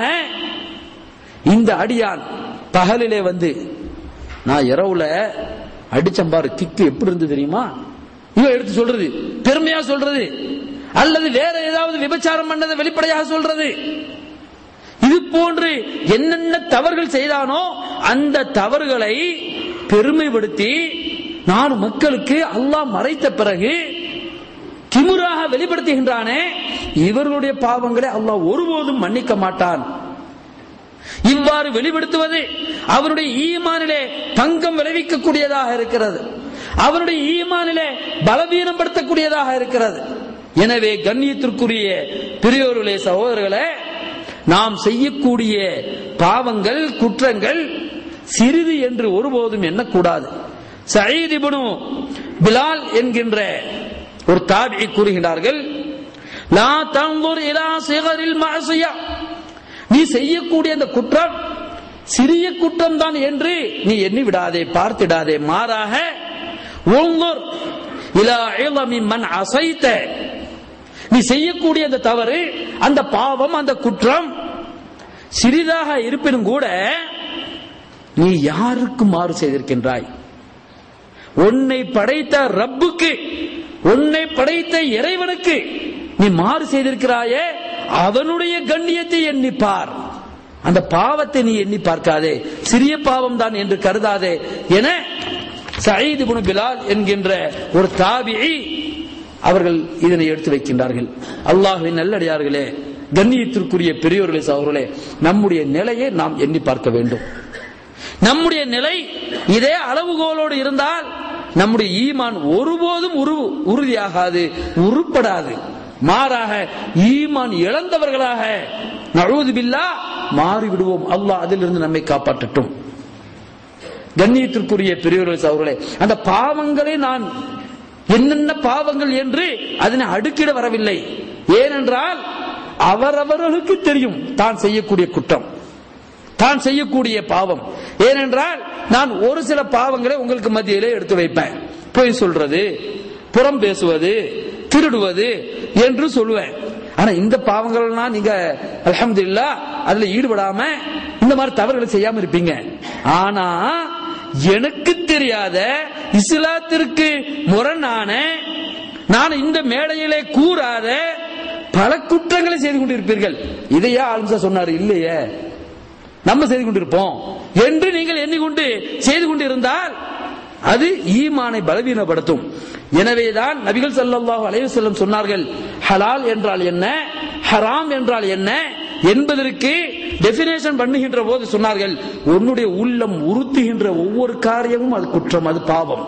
இந்த அடியான் பகலிலே வந்து நான் இரவுல அடிச்சம்பாரு கிக்கு எப்படி இருந்து தெரியுமா இவன் எடுத்து சொல்றது பெருமையா சொல்றது அல்லது வேற ஏதாவது விபச்சாரம் பண்ணதை வெளிப்படையாக சொல்றது இது போன்று என்னென்ன தவறுகள் செய்தானோ அந்த தவறுகளை பெருமைப்படுத்தி நான் மக்களுக்கு அல்லாஹ் மறைத்த பிறகு திமுறாக வெளிப்படுத்துகின்றானே இவர்களுடைய பாவங்களை அல்லாஹ் ஒருபோதும் மன்னிக்க மாட்டான் இவ்வாறு வெளிப்படுத்துவது அவருடைய ஈமானிலே பங்கம் விளைவிக்கக்கூடியதாக இருக்கிறது அவருடைய ஈமானிலே பலவீனப்படுத்தக்கூடியதாக இருக்கிறது எனவே கண்ணியத்திற்குரிய பெரியோர்களே சகோதரர்களே நாம் செய்யக்கூடிய பாவங்கள் குற்றங்கள் சிறிது என்று ஒருபோதும் எண்ணக்கூடாது சயீத் இப்னு பிலால் என்கின்ற ஒரு தாபி கூறுகிறார்கள் லா தன்துர் இலா சிகரில் மஅசியா நீ செய்யக்கூடிய அந்த குற்றம் சிறிய குற்றம் தான் என்று நீ எண்ணி விடாதே பார்த்திடாதே மாறாக உங்கூர் இலா இளமி மன் அசைத்த நீ செய்யக்கூடிய அந்த தவறு அந்த பாவம் அந்த குற்றம் சிறிதாக இருப்பினும் கூட நீ யாருக்கு மாறு செய்திருக்கின்றாய் உன்னை படைத்த ரப்புக்கு உன்னை படைத்த இறைவனுக்கு நீ மாறு செய்திருக்கிறாயே அவனுடைய கண்ணியத்தை எண்ணி பார் அந்த பாவத்தை நீ எண்ணி பார்க்காதே சிறிய பாவம் தான் என்று கருதாதே என சயீது இப்னு பிலால் என்கின்ற ஒரு தாபியை அவர்கள் இதனை எடுத்து வைக்கின்றார்கள் அல்லாஹ்வின் நல்லடியார்களே கண்ணியத்திற்குரிய பெரியோர்களே சகோதரர்களே நம்முடைய நிலையை நாம் எண்ணி பார்க்க வேண்டும் நம்முடைய நிலை இதே அளவுகோலோடு இருந்தால் நம்முடைய ஈமான் ஒருபோதும் உரு உறுதியாகாது உருப்படாது மாறாக ஈமான் இழந்தவர்களாக நழுவது பில்லா மாறிவிடுவோம் அல்லாஹ் அதிலிருந்து நம்மை காப்பாற்றட்டும் கண்ணியத்திற்குரிய பெரியவர்கள் அவர்களே அந்த பாவங்களை நான் என்னென்ன பாவங்கள் என்று அதனை அடுக்கிட வரவில்லை ஏனென்றால் அவரவர்களுக்கு தெரியும் தான் செய்யக்கூடிய குற்றம் தான் செய்யக்கூடிய பாவம் ஏனென்றால் நான் ஒரு சில பாவங்களை உங்களுக்கு மத்தியிலே எடுத்து வைப்பேன் பொய் சொல்றது புறம் பேசுவது திருடுவது என்று சொல்லுவேன் ஆனா இந்த பாவங்கள்லாம் நீங்க அல்ஹம்துலில்லாஹ் அதுல ஈடுபடாம இந்த மாதிரி தவறுகளை செய்யாம இருப்பீங்க ஆனா எனக்கு தெரியாத இஸ்லாத்திற்கு முரணான நான் இந்த மேடையிலே கூறாத பல குற்றங்களை செய்து கொண்டிருப்பீர்கள் இதையா ஆளுசா சொன்னாரு இல்லையே நம்ம செய்து கொண்டிருப்போம் என்று நீங்கள் எண்ணிக்கொண்டு செய்து கொண்டிருந்தால் அது ஈமானை பலவீனப்படுத்தும் எனவேதான் நபிகள் ஸல்லல்லாஹு அலைஹி வஸல்லம் சொன்னார்கள் ஹலால் என்றால் என்ன ஹராம் என்றால் என்ன என்பதற்கு டெபினேஷன் பண்ணுகின்ற போது சொன்னார்கள் உன்னுடைய உள்ளம் உறுத்துகின்ற ஒவ்வொரு காரியமும் அது குற்றம் அது பாவம்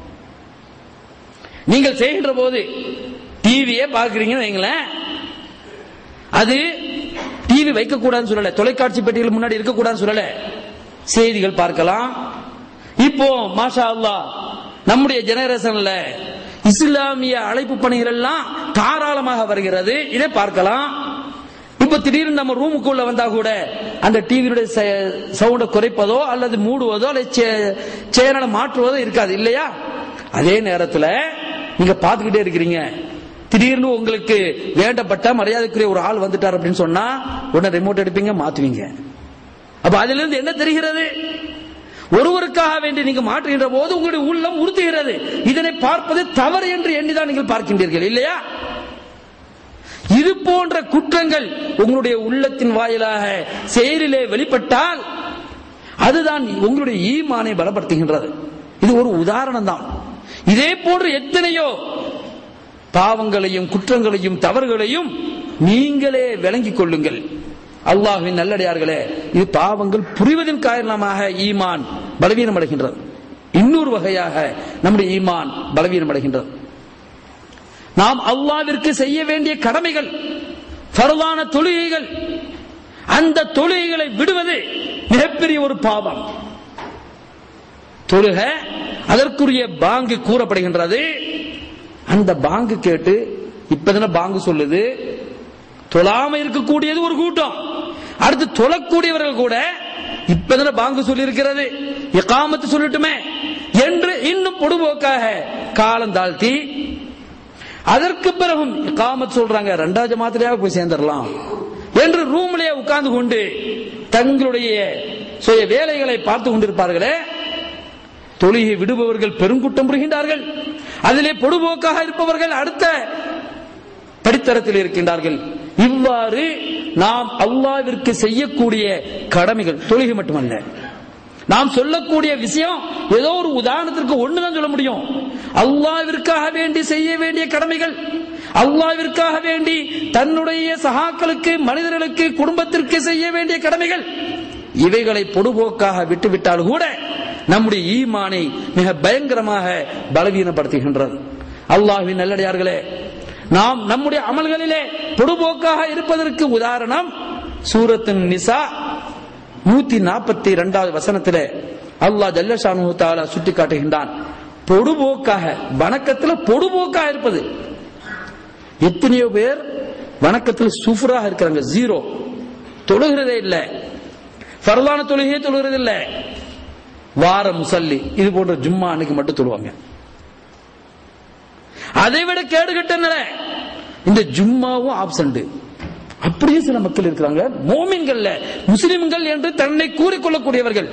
நீங்கள் செய்கின்ற போது டிவியே பார்க்கறீங்கன்னு வைங்களேன் அது டிவி வைக்க கூடாதுன்னு சொல்லல தொலைக்காட்சி பெட்டிகள் முன்னாடி இருக்க கூடாதுன்னு சொல்லல செய்திகள் பார்க்கலாம் இப்போ மாஷா அல்லாஹ் நம்முடைய ஜெனரேஷன்ல இஸ்லாமிய அழைப்பு பணிகள் எல்லாம் தாராளமாக வருகிறது இதை பார்க்கலாம் இப்ப திடீர்னு நம்ம ரூமுக்குள்ள வந்தா கூட அந்த டிவியுடைய சவுண்டை குறைப்பதோ அல்லது மூடுவதோ அல்லது சேனலை மாற்றுவதோ இருக்காது இல்லையா அதே நேரத்தில் நீங்க பார்த்துக்கிட்டே இருக்கிறீங்க திடீர்னு உங்களுக்கு வேண்டப்பட்ட மரியாதைக்குரிய ஒரு ஆள் வந்துட்டார் அப்படின்னு சொன்னா உடனே ரிமோட் எடுப்பீங்க மாத்துவீங்க அப்ப அதுல இருந்து என்ன தெரிகிறது ஒருவருக்காக வேண்டி நீங்க மாற்றுகின்ற போது உங்களுடைய உள்ளம் உறுத்துகிறது இதனை பார்ப்பது தவறு என்று எண்ணிதான் நீங்கள் பார்க்கின்றீர்கள் இல்லையா இது போன்ற குற்றங்கள் உங்களுடைய உள்ளத்தின் வாயிலாக செயலிலே வெளிப்பட்டால் அதுதான் உங்களுடைய ஈமானை பலப்படுத்துகின்றது இது ஒரு உதாரணம் தான் இதே போன்று எத்தனையோ பாவங்களையும் குற்றங்களையும் தவறுகளையும் நீங்களே விளங்கிக் கொள்ளுங்கள் அல்லாஹுவின் நல்லடியார்களே இது பாவங்கள் புரிவதன் காரணமாக ஈமான் பலவீனம் அடைகின்றது இன்னொரு வகையாக நம்முடைய ஈமான் பலவீனம் அடைகின்றது நாம் அல்லாவிற்கு செய்ய வேண்டிய கடமைகள் பரவான தொழுகைகள் அந்த தொழுகைகளை விடுவது மிகப்பெரிய ஒரு பாவம் தொழுக அதற்குரிய பாங்கு கூறப்படுகின்றது அந்த பாங்கு கேட்டு இப்பதான பாங்கு சொல்லுது தொழாம இருக்கக்கூடியது ஒரு கூட்டம் அடுத்து தொழக்கூடியவர்கள் கூட இப்பதான பாங்கு சொல்லி இருக்கிறது எக்காமத்து சொல்லட்டுமே என்று இன்னும் பொடுபோக்காக காலம் தாழ்த்தி அதற்கு பிறகும் இகாமத் சொல்றாங்க ரெண்டாவது ஜமாத்திலேயே போய் சேர்ந்துடலாம் என்று ரூம்லயே உட்கார்ந்து கொண்டு தங்களுடைய சுய வேலைகளை பார்த்து கொண்டிருப்பார்களே தொழுகை விடுபவர்கள் பெருங்குட்டம் புரிகின்றார்கள் அதிலே பொடுபோக்காக இருப்பவர்கள் அடுத்த படித்தரத்தில் இருக்கின்றார்கள் இவ்வாறு நாம் அல்லாவிற்கு செய்யக்கூடிய கடமைகள் தொழுகை மட்டுமல்ல நாம் சொல்லக்கூடிய விஷயம் ஏதோ ஒரு உதாரணத்திற்கு ஒண்ணுதான் சொல்ல முடியும் அல்லாவிற்காக வேண்டி செய்ய வேண்டிய கடமைகள் அல்லாவிற்காக வேண்டி தன்னுடைய சகாக்களுக்கு மனிதர்களுக்கு குடும்பத்திற்கு செய்ய வேண்டிய கடமைகள் இவைகளை பொடுபோக்காக விட்டுவிட்டால் கூட நம்முடைய ஈமானை மிக பயங்கரமாக பலவீனப்படுத்துகின்றது அல்லாஹ்வின் நல்லடியார்களே நாம் நம்முடைய அமல்களிலே பொடுபோக்காக இருப்பதற்கு உதாரணம் சூரத்தின் நிசா நூத்தி நாற்பத்தி இரண்டாவது வசனத்திலே அல்லாஹ் ஜல்லஷானு தாலா சுட்டி காட்டுகின்றான் பொடுபோக்காக வணக்கத்தில் பொடுபோக்காக இருப்பது எத்தனையோ பேர் வணக்கத்தில் சுஃபராக இருக்கிறாங்க ஜீரோ தொழுகிறதே இல்லை ஃபர்லான தொழுகையே தொழுகிறது இல்லை வார முசல்லி இது போன்ற ஜும்மா அன்னைக்கு மட்டும் தொழுவாங்க அதை விட கேடு கட்ட இந்த ஜும்மாவும் ஆப்சண்ட் அப்படியே சில மக்கள் இருக்கிறாங்க மோமின்கள்ல முஸ்லிம்கள் என்று தன்னை கூறிக்கொள்ளக்கூடியவர்கள்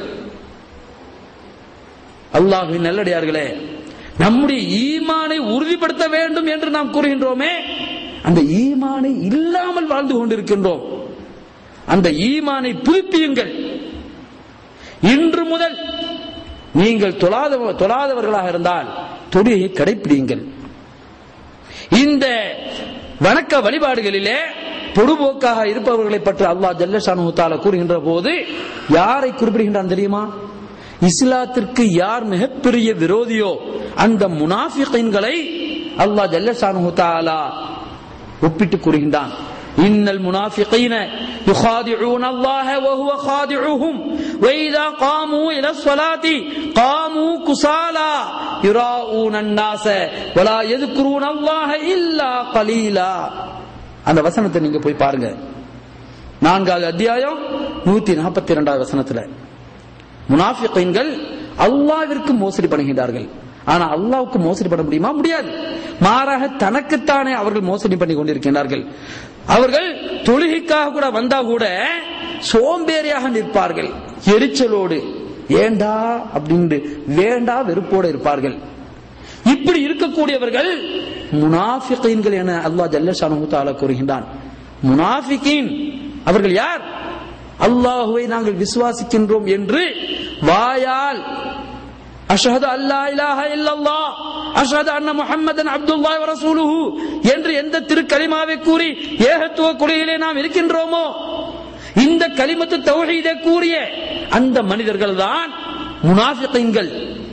அல்லாஹின் நல்லடியார்களே நம்முடைய ஈமானை உறுதிப்படுத்த வேண்டும் என்று நாம் கூறுகின்றோமே அந்த ஈமானை இல்லாமல் வாழ்ந்து கொண்டிருக்கின்றோம் அந்த ஈமானை புதுப்பியுங்கள் இன்று முதல் நீங்கள் தொழாத தொழாதவர்களாக இருந்தால் தொழிலை கடைப்பிடியுங்கள் இந்த வணக்க வழிபாடுகளிலே பொடுபோக்காக இருப்பவர்களை பற்றி அல்லாஹ் ஜல்லஷானு தால கூறுகின்ற போது யாரை குறிப்பிடுகின்றான் தெரியுமா இஸ்லாத்திற்கு யார் மிகப்பெரிய விரோதியோ அந்த முனாஃபிகளை அல்லாஹ் ஜல்லஷானு தாலா ஒப்பிட்டு கூறுகின்றான் إن المنافقين يخادعون الله وهو خادعهم وإذا قاموا إلى الصلاة قاموا كسالى يراؤون الناس ولا يذكرون الله إلا قليلا அந்த வசனத்தை நீங்க போய் பாருங்க நான்காவது அத்தியாயம் நூத்தி நாற்பத்தி இரண்டாவது வசனத்துல முனாஃபிகள் அல்லாவிற்கு மோசடி பண்ணுகின்றார்கள் ஆனா அல்லாவுக்கு மோசடி பண்ண முடியுமா முடியாது மாறாக தனக்குத்தானே அவர்கள் மோசடி பண்ணி கொண்டிருக்கின்றார்கள் அவர்கள் தொழுகைக்காக கூட வந்தா கூட சோம்பேறியாக நிற்பார்கள் எரிச்சலோடு ஏண்டா அப்படின்னு வேண்டா வெறுப்போடு இருப்பார்கள் இப்படி இருக்கக்கூடியவர்கள் முனாஃபிகீன்கள் என அல்லாஹ் ஜல்லஷானு தாலா கூறுகின்றான் முனாஃபிகீன் அவர்கள் யார் அல்லாஹுவை நாங்கள் விசுவாசிக்கின்றோம் என்று வாயால் அஷஹது அல்லா இலாஹ இல்லல்லாஹ் அஷஹது அன்ன முஹம்மதன் அப்துல்லாஹி வ ரசூலுஹு என்று எந்த திருக்கலிமாவை கூறி ஏகத்துவ கொள்கையிலே நாம் இருக்கின்றோமோ இந்த கலிமத்து தௌஹீதை கூறிய அந்த மனிதர்கள் தான் முனாஃபிகீன்கள்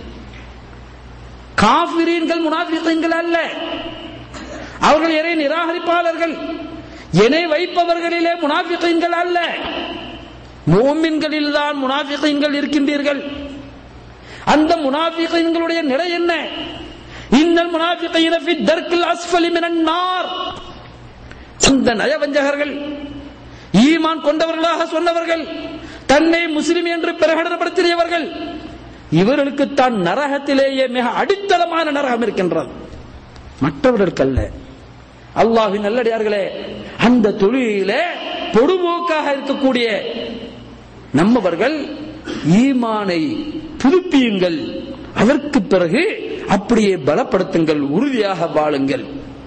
காஃபிரீன்கள் முனாஃபிகீன்கள் அல்ல அவர்கள் இறை நிராகரிப்பாளர்கள் இணை வைப்பவர்களிலே முனாஃபிகீன்கள் அல்ல மோமின்களில் தான் முனாஃபிகீன்கள் இருக்கின்றீர்கள் அந்த முனாஃபிகளுடைய நிலை என்ன இன்னல் முனாஃபிகைன ஃபி தர்க்கில் அஸ்ஃபலி மினன் நார் அந்த நயவஞ்சகர்கள் ஈமான் கொண்டவர்களாக சொன்னவர்கள் தன்னை முஸ்லிம் என்று பிரகடனப்படுத்தியவர்கள் இவர்களுக்கு தான் நரகத்திலேயே மிக அடித்தளமான நரகம் இருக்கின்றது மற்றவர்களுக்கு அல்ல அல்லாஹின் நல்லடியார்களே அந்த தொழிலே பொடுபோக்காக இருக்கக்கூடிய நம்மவர்கள் ஈமானை புதுப்பியுங்கள் அதற்கு பிறகு அப்படியே பலப்படுத்துங்கள் உறுதியாக வாழுங்கள்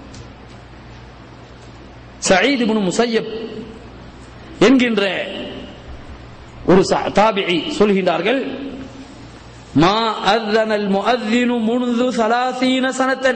சயீத் இப்னு முசையப் என்கின்ற ஒரு தாபியை சொல்கின்றார்கள் மா அர்தனல் முஅத்தினு முன்து சலாசீன சனத்தன்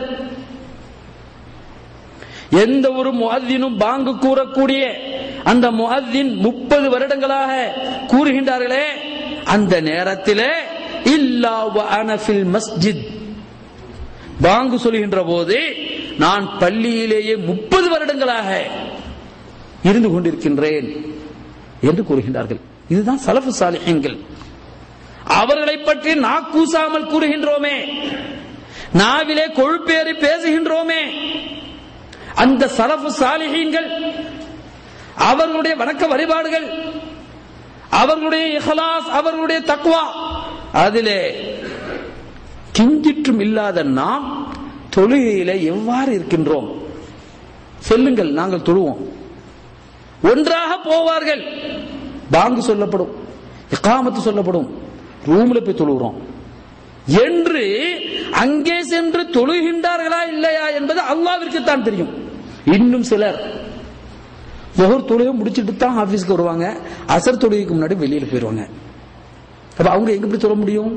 எந்த ஒரு முஅத்தினும் பாங்கு கூறக்கூடிய அந்த முஅத்தின் முப்பது வருடங்களாக கூறுகின்றார்களே அந்த நேரத்திலே இல்லா அனஃபில் மஸ்ஜித் பாங்கு சொல்கின்ற போது நான் பள்ளியிலேயே முப்பது வருடங்களாக இருந்து கொண்டிருக்கின்றேன் என்று கூறுகின்றார்கள் இதுதான் சலஃபு சாலிஹங்கள் அவர்களை பற்றி நாக்கூசாமல் கூறுகின்றோமே நாவிலே கொழுப்பேறி பேசுகின்றோமே அந்த சலஃபு சாலிஹீன்கள் அவர்களுடைய வணக்க வழிபாடுகள் அவர்களுடைய இஹலாஸ் அவர்களுடைய தக்வா அதிலே கிஞ்சிற்றும் இல்லாத நாம் தொழுகையில எவ்வாறு இருக்கின்றோம் செல்லுங்கள் நாங்கள் தொழுவோம் ஒன்றாக போவார்கள் பாங்கு சொல்லப்படும் இக்காமத்து சொல்லப்படும் ரூம்ல போய் தொழுகிறோம் என்று அங்கே சென்று தொழுகின்றார்களா இல்லையா என்பது அல்லாவிற்கு தான் தெரியும் இன்னும் சிலர் ஒவ்வொரு தொழுகை முடிச்சிட்டு தான் ஆபீஸ்க்கு வருவாங்க அசர் தொழுகைக்கு முன்னாடி வெளியில போயிருவாங்க அப்ப அவங்க எங்க போய் தொழ முடியும்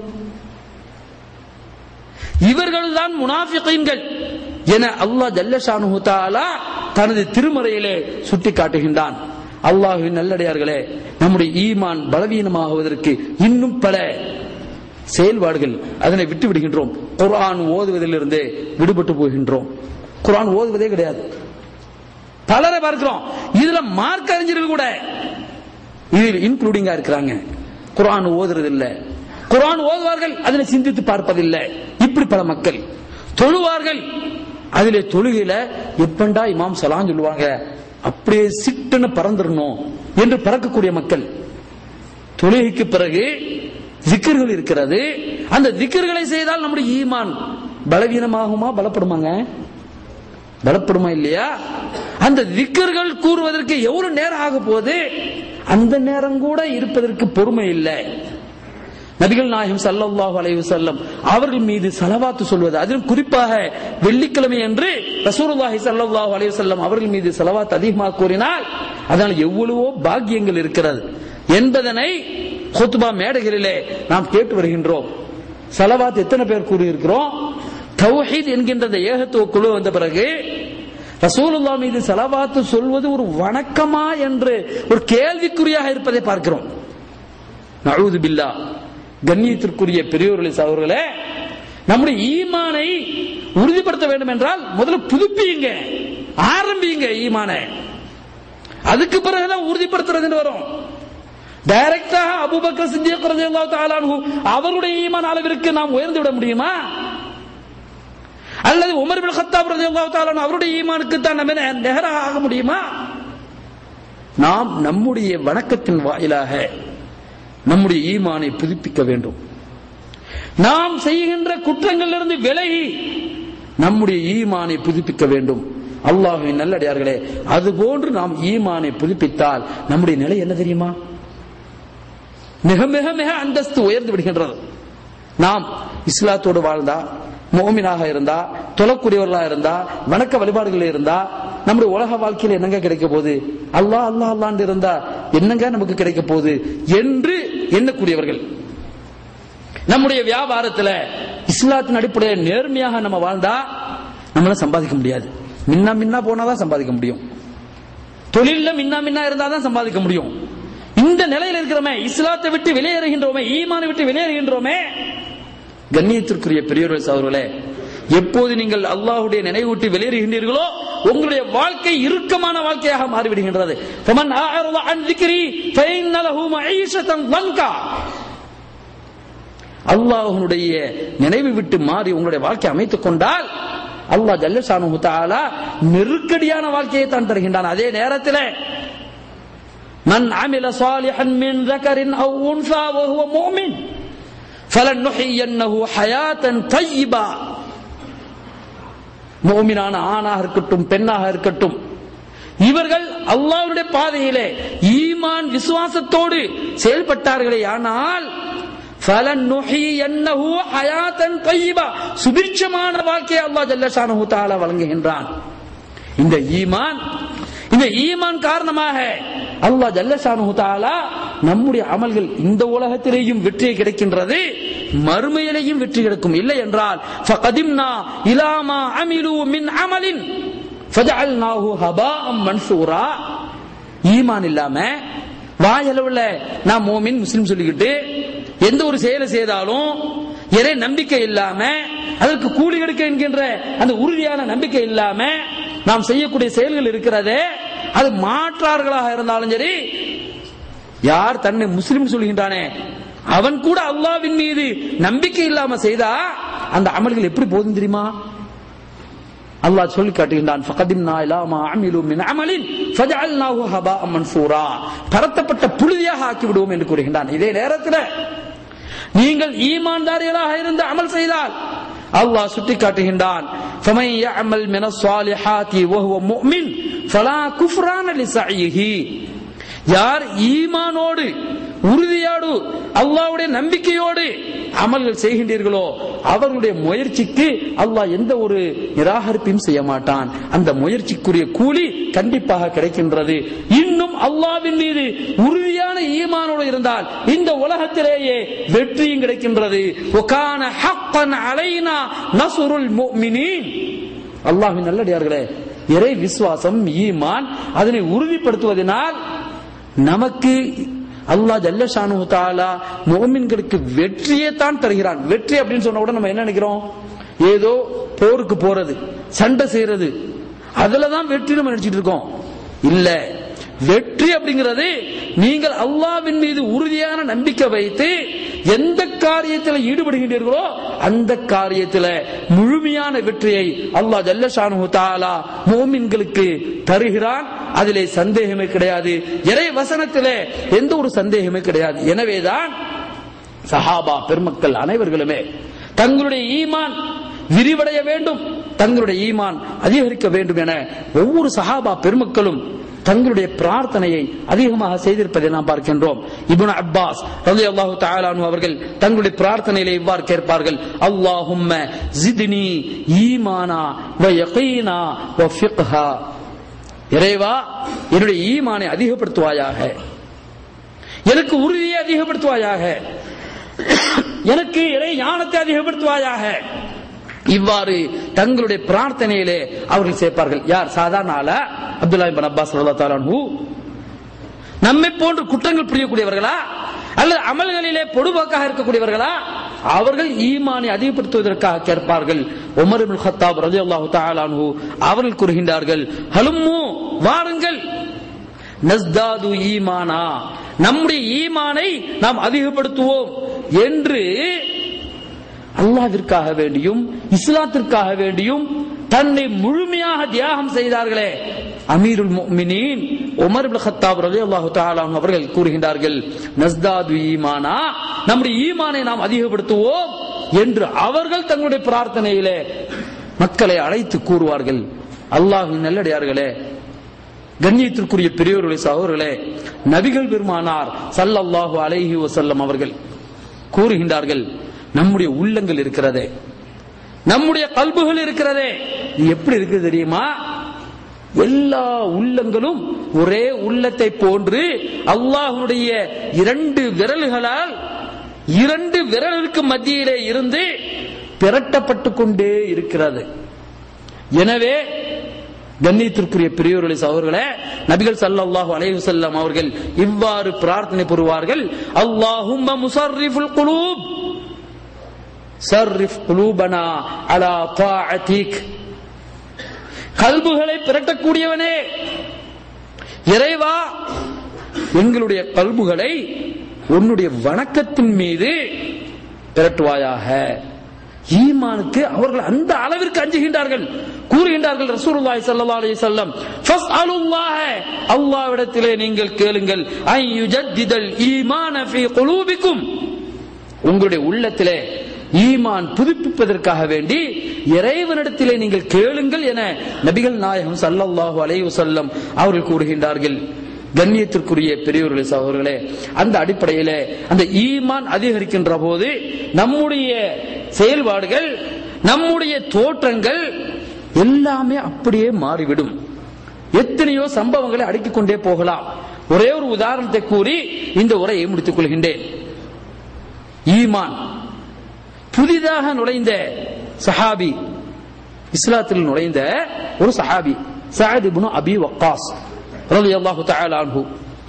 இவர்கள் தான் முனாஃபிகீன்கள் என அல்லாஹ் ஜல்லஷானு தாலா தனது திருமறையிலே சுட்டி காட்டுகின்றான் அல்லாஹுவின் நல்லடியார்களே நம்முடைய ஈமான் பலவீனமாகுவதற்கு இன்னும் பல செயல்பாடுகள் அதனை விட்டு விடுகின்றோம் குர்ஆன் ஓதுவதிலிருந்தே விடுபட்டு போகின்றோம் குர்ஆன் ஓதுவதே கிடையாது பலரை பார்க்கிறோம் இதுல மார்க் அறிஞர்கள் கூட இதில் இன்க்ளூடிங்கா இருக்கிறாங்க குர்ஆன் ஓதுறது இல்ல குர்ஆன் ஓதுவார்கள் அதனை சிந்தித்து பார்ப்பதில்லை இப்படி பல மக்கள் தொழுவார்கள் அதிலே தொழுகையில எப்பண்டா இமாம் சலாம் சொல்லுவாங்க அப்படியே சிட்டுன்னு பறந்துடணும் என்று பறக்கக்கூடிய மக்கள் தொழுகைக்கு பிறகு திக்கர்கள் இருக்கிறது அந்த திக்கர்களை செய்தால் நம்முடைய ஈமான் பலவீனமாகுமா பலப்படுமாங்க பலப்படுமா இல்லையா அந்த திக்கர்கள் கூறுவதற்கு எவ்வளவு நேரம் ஆக போகுது அந்த நேரம் கூட இருப்பதற்கு பொறுமை இல்லை நபிகள் நாயகம் சல்லல்லாஹு அலைஹி வஸல்லம் அவர்கள் மீது சலவாத்து சொல்வது அதிலும் குறிப்பாக வெள்ளிக்கிழமை என்று ரசூலுல்லாஹி ஸல்லல்லாஹு அலைஹி வஸல்லம் அவர்கள் மீது சலவாத் அதிகமாக கூறினால் அதனால் எவ்வளவோ பாக்கியங்கள் இருக்கிறது என்பதனை குத்பா மேடைகளிலே நாம் கேட்டு வருகின்றோம் சலவாத் எத்தனை பேர் கூறியிருக்கிறோம் தௌஹீத் என்கின்ற இந்த ஏகத்துவ குழு வந்த பிறகு ரசூலுல்லா மீது சலவாத்து சொல்வது ஒரு வணக்கமா என்று ஒரு கேள்விக்குறியாக இருப்பதை பார்க்கிறோம் நழுது பில்லா கண்ணியத்திற்குரிய பெரியோர்களே சகோதரர்களே நம்முடைய ஈமானை உறுதிப்படுத்த வேண்டும் என்றால் முதல்ல புதுப்பியுங்க ஆரம்பியுங்க ஈமானை அதுக்கு பிறகுதான் உறுதிப்படுத்துறது வரும் டைரக்டாக அபுபக்கர் சித்திக் ரலியல்லாஹு தஆலா அன்ஹு அவருடைய ஈமான் அளவிற்கு நாம் உயர்ந்து விட முடியுமா அல்லது உமர் பின் கத்தாப் ரலியல்லாஹு தஆலா அன்ஹு அவருடைய ஈமானுக்கு தான் நம்ம நிகராக ஆக முடியுமா நாம் நம்முடைய வணக்கத்தின் வாயிலாக நம்முடைய ஈமானை புதுப்பிக்க வேண்டும் நாம் செய்கின்ற குற்றங்களிலிருந்து விலகி நம்முடைய ஈமானை புதுப்பிக்க வேண்டும் அல்லாஹுவின் நல்லடியார்களே அதுபோன்று நாம் ஈமானை புதுப்பித்தால் நம்முடைய நிலை என்ன தெரியுமா மிக மிக மிக அந்தஸ்து உயர்ந்து விடுகின்றது நாம் இஸ்லாத்தோடு வாழ்ந்தா மோமினாக இருந்தா தொழக்கூடியவர்களா இருந்தா வணக்க வழிபாடுகள் இருந்தா நம்முடைய உலக வாழ்க்கையில என்னங்க கிடைக்க போகுது அல்லாஹ் அல்லாஹ் அல்லான்னு இருந்தா என்னங்க நமக்கு கிடைக்க போகுது என்று எண்ணக்கூடியவர்கள் நம்முடைய வியாபாரத்துல இஸ்லாத்தின் அடிப்படையில் நேர்மையாக நம்ம வாழ்ந்தா நம்மளால சம்பாதிக்க முடியாது மின்னா மின்னா போனாதான் சம்பாதிக்க முடியும் தொழில மின்னா மின்னா இருந்தாதான் சம்பாதிக்க முடியும் இந்த நிலையில் இருக்கிறோமே இஸ்லாத்தை விட்டு வெளியேறுகின்றோமே ஈமானை விட்டு வெளியேறுகின்றோமே கண்ணியத்திற்குரிய பெரியோர்கள் சகோதரர்களே எப்போது நீங்கள் அல்லாஹுடைய நினைவூட்டி வெளியேறுகின்றீர்களோ உங்களுடைய வாழ்க்கை இறுக்கமான வாழ்க்கையாக மாறிவிடுகின்றது فَمَنْ أَعْرَضَ عَنْ ذِكْرِي فَإِنَّ لَهُ مَعِيشَةً ضَنْكًا அல்லாஹனுடைய நினைவு விட்டு மாறி உங்களுடைய வாழ்க்கை அமைத்துக் கொண்டால் அல்லாஹ் ஜல்லஷானு தஆலா நெருக்கடியான வாழ்க்கையை தான் தருகின்றான் அதே நேரத்தில் من عمل صالحا من ذكر أو أنثى وهو مؤمن فلنحيينه حياة طيبة மோமினான ஆணாக இருக்கட்டும் பெண்ணாக இருக்கட்டும் இவர்கள் அல்லாஹ்வுடைய பாதையிலே ஈமான் விசுவாசத்தோடு செயல்பட்டார்களே ஆனால் فَلَنُحْيِيَنَّهُ حَيَاةً طَيِّبَةً சுபிட்சமான வாழ்க்கையை அல்லாஹ் ஜல்லஷானஹு தஆலா வழங்குகின்றான் இந்த ஈமான் இந்த ஈமான் காரணமாக அல்லாஹ் ஜல்லஷானஹு தஆலா நம்முடைய அமல்கள் இந்த உலகத்திலேயும் வெற்றி கிடைக்கின்றது மறுமையிலேயும் வெற்றி கிடைக்கும் இல்லை என்றால் ஃபகதிம்னா இலா மா அமிலு மின் அமலின் ஃபஜஅல்நாஹு ஹபாஅம் மன்சூரா ஈமான் இல்லாம வாயளவுல நான் மோமின் முஸ்லிம் சொல்லிக்கிட்டு எந்த ஒரு செயலை செய்தாலும் இறை நம்பிக்கை இல்லாம அதற்கு கூலி எடுக்க என்கின்ற அந்த உறுதியான நம்பிக்கை இல்லாம நாம் செய்யக்கூடிய செயல்கள் இருக்கிறதே அது மாற்றார்களாக இருந்தாலும் சரி யார் தன்னை முஸ்லிம் சொல்கின்றானே அவன் கூட அல்லாவின் மீது நம்பிக்கை இல்லாம செய்தா அந்த அமல்கள் எப்படி போதும் தெரியுமா அல்லாஹ் சொல்லி காட்டுகின்றான் ஃபகதிம்னா இலா மா அமிலு மின் அமலின் ஃபஜஅல்நாஹு ஹபாஅம் மன்சூரா பரத்தப்பட்ட புழுதியாக ஆக்கி விடுவோம் என்று கூறுகின்றான் இதே நேரத்தில் நீங்கள் ஈமான்தாரிகளாக இருந்து அமல் செய்தால் அல்லாஹ் சுட்டி காட்டுகின்றான் فَمَن يَعْمَلْ مِنَ الصَّالِحَاتِ وَهُوَ مُؤْمِنٌ فَلَا كُفْرَانَ لِسَعْيِهِ யார் ஈமானோடு உறுதியோடு அல்லாஹ்வுடைய நம்பிக்கையோடு அமல்கள் செய்கின்றீர்களோ அவர்களுடைய முயற்சிக்கு அல்லாஹ் எந்த ஒரு நிராகரிப்பையும் செய்ய மாட்டான் அந்த முயற்சிக்குரிய கூலி கண்டிப்பாக கிடைக்கின்றது இன்னும் அல்லாஹ்வின் மீது உறுதியான ஈமானோடு இருந்தால் இந்த உலகத்திலேயே வெற்றியும் கிடைக்கின்றது وَكَانَ حَقًّا عَلَيْنَا نَصْرُ الْمُؤْمِنِينَ அல்லாஹ்வின் நல்லடியார்களே இறை விசுவாசம் ஈமான் அதனை உறுதிப்படுத்துவதனால் நமக்கு அல்லாஹ் ஜல்லஷானு தாலா முகமின்களுக்கு வெற்றியை தான் தருகிறான் வெற்றி அப்படின்னு சொன்ன உடனே நம்ம என்ன நினைக்கிறோம் ஏதோ போருக்கு போறது சண்டை செய்யறது அதுலதான் வெற்றி நம்ம நினைச்சிட்டு இருக்கோம் இல்ல வெற்றி அப்படிங்கிறது நீங்கள் அல்லாவின் மீது உறுதியான நம்பிக்கை வைத்து எந்த காரியத்தில் ஈடுபடுகின்றீர்களோ அந்த காரியத்தில் முழுமையான வெற்றியை அல்லாஹ் ஜல்லஷானு தாலா மோமின்களுக்கு தருகிறான் அதிலே சந்தேகமே கிடையாது இறை வசனத்திலே எந்த ஒரு சந்தேகமே கிடையாது எனவேதான் சஹாபா பெருமக்கள் அனைவர்களுமே தங்களுடைய ஈமான் விரிவடைய வேண்டும் தங்களுடைய ஈமான் அதிகரிக்க வேண்டும் என ஒவ்வொரு சஹாபா பெருமக்களும் தங்களுடைய பிரார்த்தனையை அதிகமாக செய்திருப்பதை நாம் பார்க்கின்றோம் இப்னு அப்பாஸ் ரலியல்லாஹு தஆலா அன்ஹு அவர்கள் தங்களுடைய பிரார்த்தனையிலே இவ்வாறு கேட்பார்கள் அல்லாஹும்ம ஜித்னி ஈமானா வ யகீனா வ ஃபிக்ஹா இறைவா என்னுடைய ஈமானை அதிகப்படுத்துவாயாக எனக்கு உறுதியை அதிகப்படுத்துவாயாக எனக்கு இறை ஞானத்தை அதிகப்படுத்துவாயாக இவ்வாறு தங்களுடைய பிரார்த்தனையிலே அவர்கள் சேர்ப்பார்கள் யார் சாதாரண ஆளா அப்துல்லா இப்னு அப்பாஸ் ரலியல்லாஹு தஆலா அன்ஹு நம்மை போன்று குற்றங்கள் புரியக்கூடியவர்களா அல்லது அமல்களிலே பொடுபோக்காக இருக்கக்கூடியவர்களா அவர்கள் ஈமானை அதிகப்படுத்துவதற்காக கேட்பார்கள் உமர் இப்னு கத்தாப் ரலியல்லாஹு தஆலா அன்ஹு அவர்கள் கூறுகின்றார்கள் ஹலும்மு வாருங்கள் நஸ்தாது ஈமானா நம்முடைய ஈமானை நாம் அதிகப்படுத்துவோம் என்று அல்லாவிற்காக வேண்டியும் இஸ்லாத்திற்காக வேண்டியும் தன்னை முழுமையாக தியாகம் செய்தார்களே அமீருல் முஃமினீன் உமர் இப்னு கத்தாப் ரலியல்லாஹு தஆலா அன்ஹு அவர்கள் கூறுகின்றார்கள் நஸ்தாது ஈமானா நம்முடைய ஈமானை நாம் அதிகப்படுத்துவோம் என்று அவர்கள் தங்களுடைய பிரார்த்தனையிலே மக்களை அழைத்து கூறுவார்கள் அல்லாஹ்வின் நல்லடியார்களே கண்ணியத்திற்குரிய பெரியோர்களே சகோதரர்களே நபிகள் பெருமானார் சல்லல்லாஹு அலைஹி வஸல்லம் அவர்கள் கூறுகின்றார்கள் நம்முடைய உள்ளங்கள் இருக்கிறதே நம்முடைய கல்புகள் இருக்கிறதே இது எப்படி இருக்கு தெரியுமா எல்லா உள்ளங்களும் ஒரே உள்ளத்தை போன்று அல்லாஹ்வுடைய இரண்டு விரல்களால் இரண்டு விரலுக்கு மத்தியிலே இருந்து திரட்டப்பட்டு கொண்டே இருக்கிறது எனவே கண்ணியத்திற்குரிய பெரியோர்களே சகோதரர்களே நபிகள் ஸல்லல்லாஹு அலைஹி வஸல்லம் அவர்கள் இவ்வாறு பிரார்த்தனை புரிவார்கள் அல்லாஹும்ம முஸர்ரிஃபுல் குலூப் சர்ரிஃப் குலூபனா அலா தாஅதிக் கல்புகளை பிரட்டக்கூடியவனே இறைவா எங்களுடைய கல்புகளை உன்னுடைய வணக்கத்தின் மீது திரட்டுவாயாக ஈமானுக்கு அவர்கள் அந்த அளவிற்கு அஞ்சுகின்றார்கள் கூறுகின்றார்கள் ரசூலுல்லாஹி ஸல்லல்லாஹு அலைஹி வஸல்லம் ஃபஸ்அலுல்லாஹ அல்லாஹ்விடத்திலே நீங்கள் கேளுங்கள் ஐ யுஜத்திதல் ஈமான ஃபீ குலூபிக்கும் உங்களுடைய உள்ளத்திலே ஈமான் புதுப்பிப்பதற்காக வேண்டி இறைவனிடத்திலே நீங்கள் கேளுங்கள் என நபிகள் நாயகம் சல்லல்லாஹு அலைஹி வஸல்லம் அவர்கள் கூறுகின்றார்கள் கண்ணியத்திற்குரிய பெரியவர்களே சகோதரர்களே அந்த அடிப்படையிலே அந்த ஈமான் அதிகரிக்கின்ற போது நம்முடைய செயல்பாடுகள் நம்முடைய தோற்றங்கள் எல்லாமே அப்படியே மாறிவிடும் எத்தனையோ சம்பவங்களை அடுக்கிக் கொண்டே போகலாம் ஒரே ஒரு உதாரணத்தை கூறி இந்த உரையை முடித்துக் கொள்கின்றேன் ஈமான் புதிதாக நுழைந்த சஹாபி இஸ்லாத்தில் நுழைந்த ஒரு சஹாபி சஅத் இப்னு அபி வக்காஸ் ரலியல்லாஹு தஆலா அன்ஹு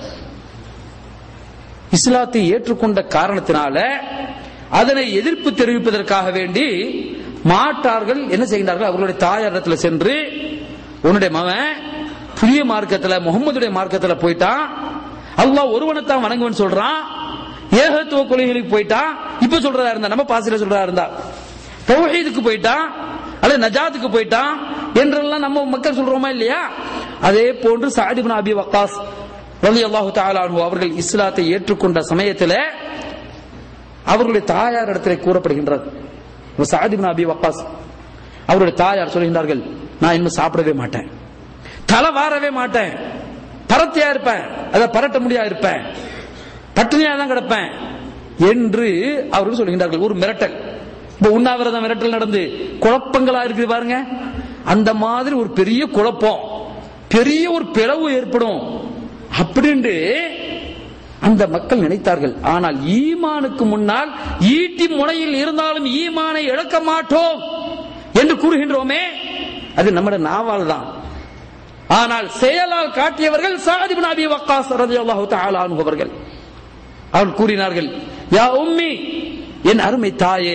இஸ்லாத்தை ஏற்றுக்கொண்ட காரணத்தினால அதனை எதிர்ப்பு தெரிவிப்பதற்காக வேண்டி மாட்டார்கள் என்ன செய்கின்றார்கள் அவர்களுடைய தாயாரிடத்துல சென்று உன்னுடைய மகன் புதிய மார்க்கத்துல முகமதுடைய மார்க்கத்துல போயிட்டான் அல்லாஹ் ஒருவனைத்தான் வணங்குவன் சொல்றான் ஏகத்துவ கொள்கைகளுக்கு போயிட்டான் இப்ப சொல்றதா இருந்தா நம்ம பாசில சொல்றதா இருந்தா தௌஹீதுக்கு போயிட்டான் அல்லது நஜாத்துக்கு போயிட்டான் என்றெல்லாம் நம்ம மக்கள் சொல்றோமா இல்லையா அதே போன்று சாதிபின் அபி வக்காஸ் ரலி அல்லாஹு தாலானு அவர்கள் இஸ்லாத்தை ஏற்றுக்கொண்ட சமயத்தில் அவர்களுடைய தாயார் இடத்திலே கூறப்படுகின்றது சாதிபின் அபி வக்காஸ் அவருடைய தாயார் சொல்கின்றார்கள் நான் இன்னும் சாப்பிடவே மாட்டேன் தலை வாரவே மாட்டேன் பரத்தையா இருப்பேன் அதை பரட்ட முடியா இருப்பேன் பட்டினியா தான் கிடப்பேன் என்று அவர்கள் சொல்கின்றார்கள் ஒரு மிரட்டல் இப்ப உண்ணாவிரதம் மிரட்டல் நடந்து குழப்பங்களா இருக்குது பாருங்க அந்த மாதிரி ஒரு பெரிய குழப்பம் பெரிய ஒரு பிளவு ஏற்படும் அப்படின்ட்டு அந்த மக்கள் நினைத்தார்கள் ஆனால் ஈமானுக்கு முன்னால் ஈட்டி முனையில் இருந்தாலும் ஈமானை இழக்க மாட்டோம் என்று கூறுகின்றோமே அது நம்முடைய நாவால் தான் ஆனால் செயலால் காட்டியவர்கள் சாதிபின் அபி வக்காஸ் ரலியல்லாஹு தஆலா அன்ஹு அவர்கள் அவர்கள் கூறினார்கள் யா உம்மி என் அருமை தாயே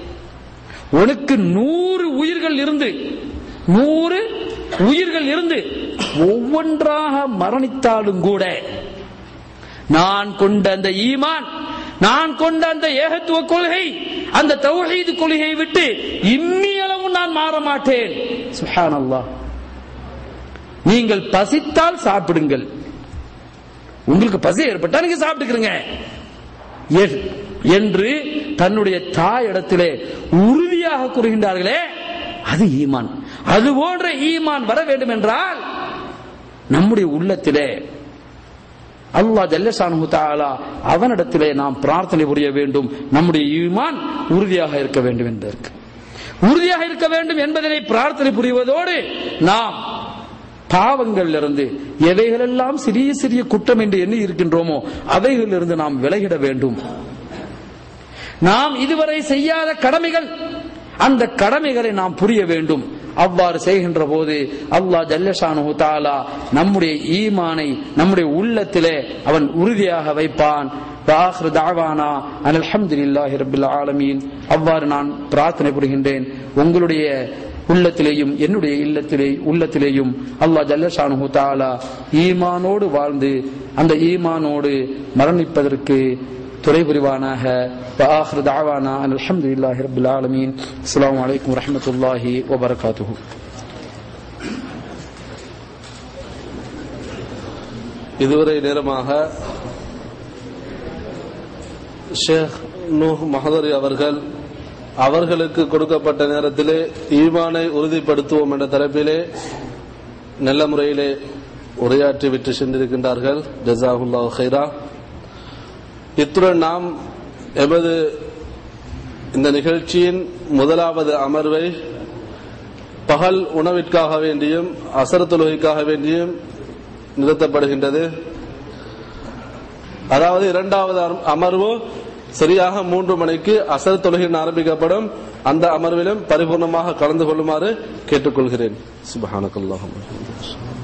உனக்கு நூறு உயிர்கள் இருந்து நூறு உயிர்கள் இருந்து ஒவ்வொன்றாக மரணித்தாலும் கூட நான் கொண்ட அந்த ஈமான் நான் கொண்ட அந்த ஏகத்துவ கொள்கை அந்த தௌஹீது கொள்கையை விட்டு இம்மியளவும் நான் மாற மாட்டேன் சுஹானல்லாஹ் நீங்கள் பசித்தால் சாப்பிடுங்கள் உங்களுக்கு பசி ஏற்பட்டா நீங்க சாப்பிட்டுக்கிறீங்க எ- என்று தன்னுடைய தாயிடத்திலே உறுதியாக கூறுகின்றார்களே அது ஈமான் அது போன்ற ஈமான் வர வேண்டும் என்றால் நம்முடைய உள்ளத்திலே அல்லாஹ் ஜல்லஷானு தாலா அவனிடத்திலே நாம் பிரார்த்தனை புரிய வேண்டும் நம்முடைய ஈமான் உறுதியாக இருக்க வேண்டும் என்பதற்கு உறுதியாக இருக்க வேண்டும் என்பதனை பிரார்த்தனை புரிவதோடு நாம் பாவங்களிலிருந்து எவைகளெல்லாம் சிறிய சிறிய குற்றம் என்று எண்ணி இருக்கின்றோமோ அவைகளிலிருந்து நாம் விலகிட வேண்டும் நாம் இதுவரை செய்யாத கடமைகள் அந்த கடமைகளை நாம் புரிய வேண்டும் அவ்வாறு செய்கின்ற போது அல்லாஹ் ஜல்லஷானு தாலா நம்முடைய ஈமானை நம்முடைய உள்ளத்திலே அவன் உறுதியாக வைப்பான் وآخر دعوانا أن الحمد لله رب العالمين அவ்வாறு நான் பிரார்த்தனை புரிகின்றேன் உங்களுடைய உள்ளத்திலேயும் என்னுடைய இல்லத்திலே உள்ளத்திலேயும் அல்லாஹ் ஜல்லஷானு தாலா ஈமானோடு வாழ்ந்து அந்த ஈமானோடு மரணிப்பதற்கு துறை புரிவானாக وآخر دعوانا أن الحمد لله رب العالمين السلام عليكم ورحمة الله وبركاته இதுவரை நேரமாக ஷேக் நூஹ் மஹதரி அவர்கள் அவர்களுக்கு கொடுக்கப்பட்ட நேரத்திலே ஈமானை உறுதிப்படுத்துவோம் என்ற தரப்பிலே நல்ல முறையிலே உரையாற்றி விட்டு சென்றிருக்கின்றார்கள் ஜசாஹுல்லா ஹைரா இத்துடன் நாம் எமது இந்த நிகழ்ச்சியின் முதலாவது அமர்வை பகல் உணவிற்காக வேண்டியும் அசர தொழுகைக்காக வேண்டியும் நிறுத்தப்படுகின்றது அதாவது இரண்டாவது அமர்- அமர்வு சரியாக மூன்று மணிக்கு அசர் தொழுகையின் ஆரம்பிக்கப்படும் அந்த அமர்விலும் பரிபூர்ணமாக கலந்து கொள்ளுமாறு கேட்டுக்கொள்கிறேன் சுபஹானக்கல்லாஹும்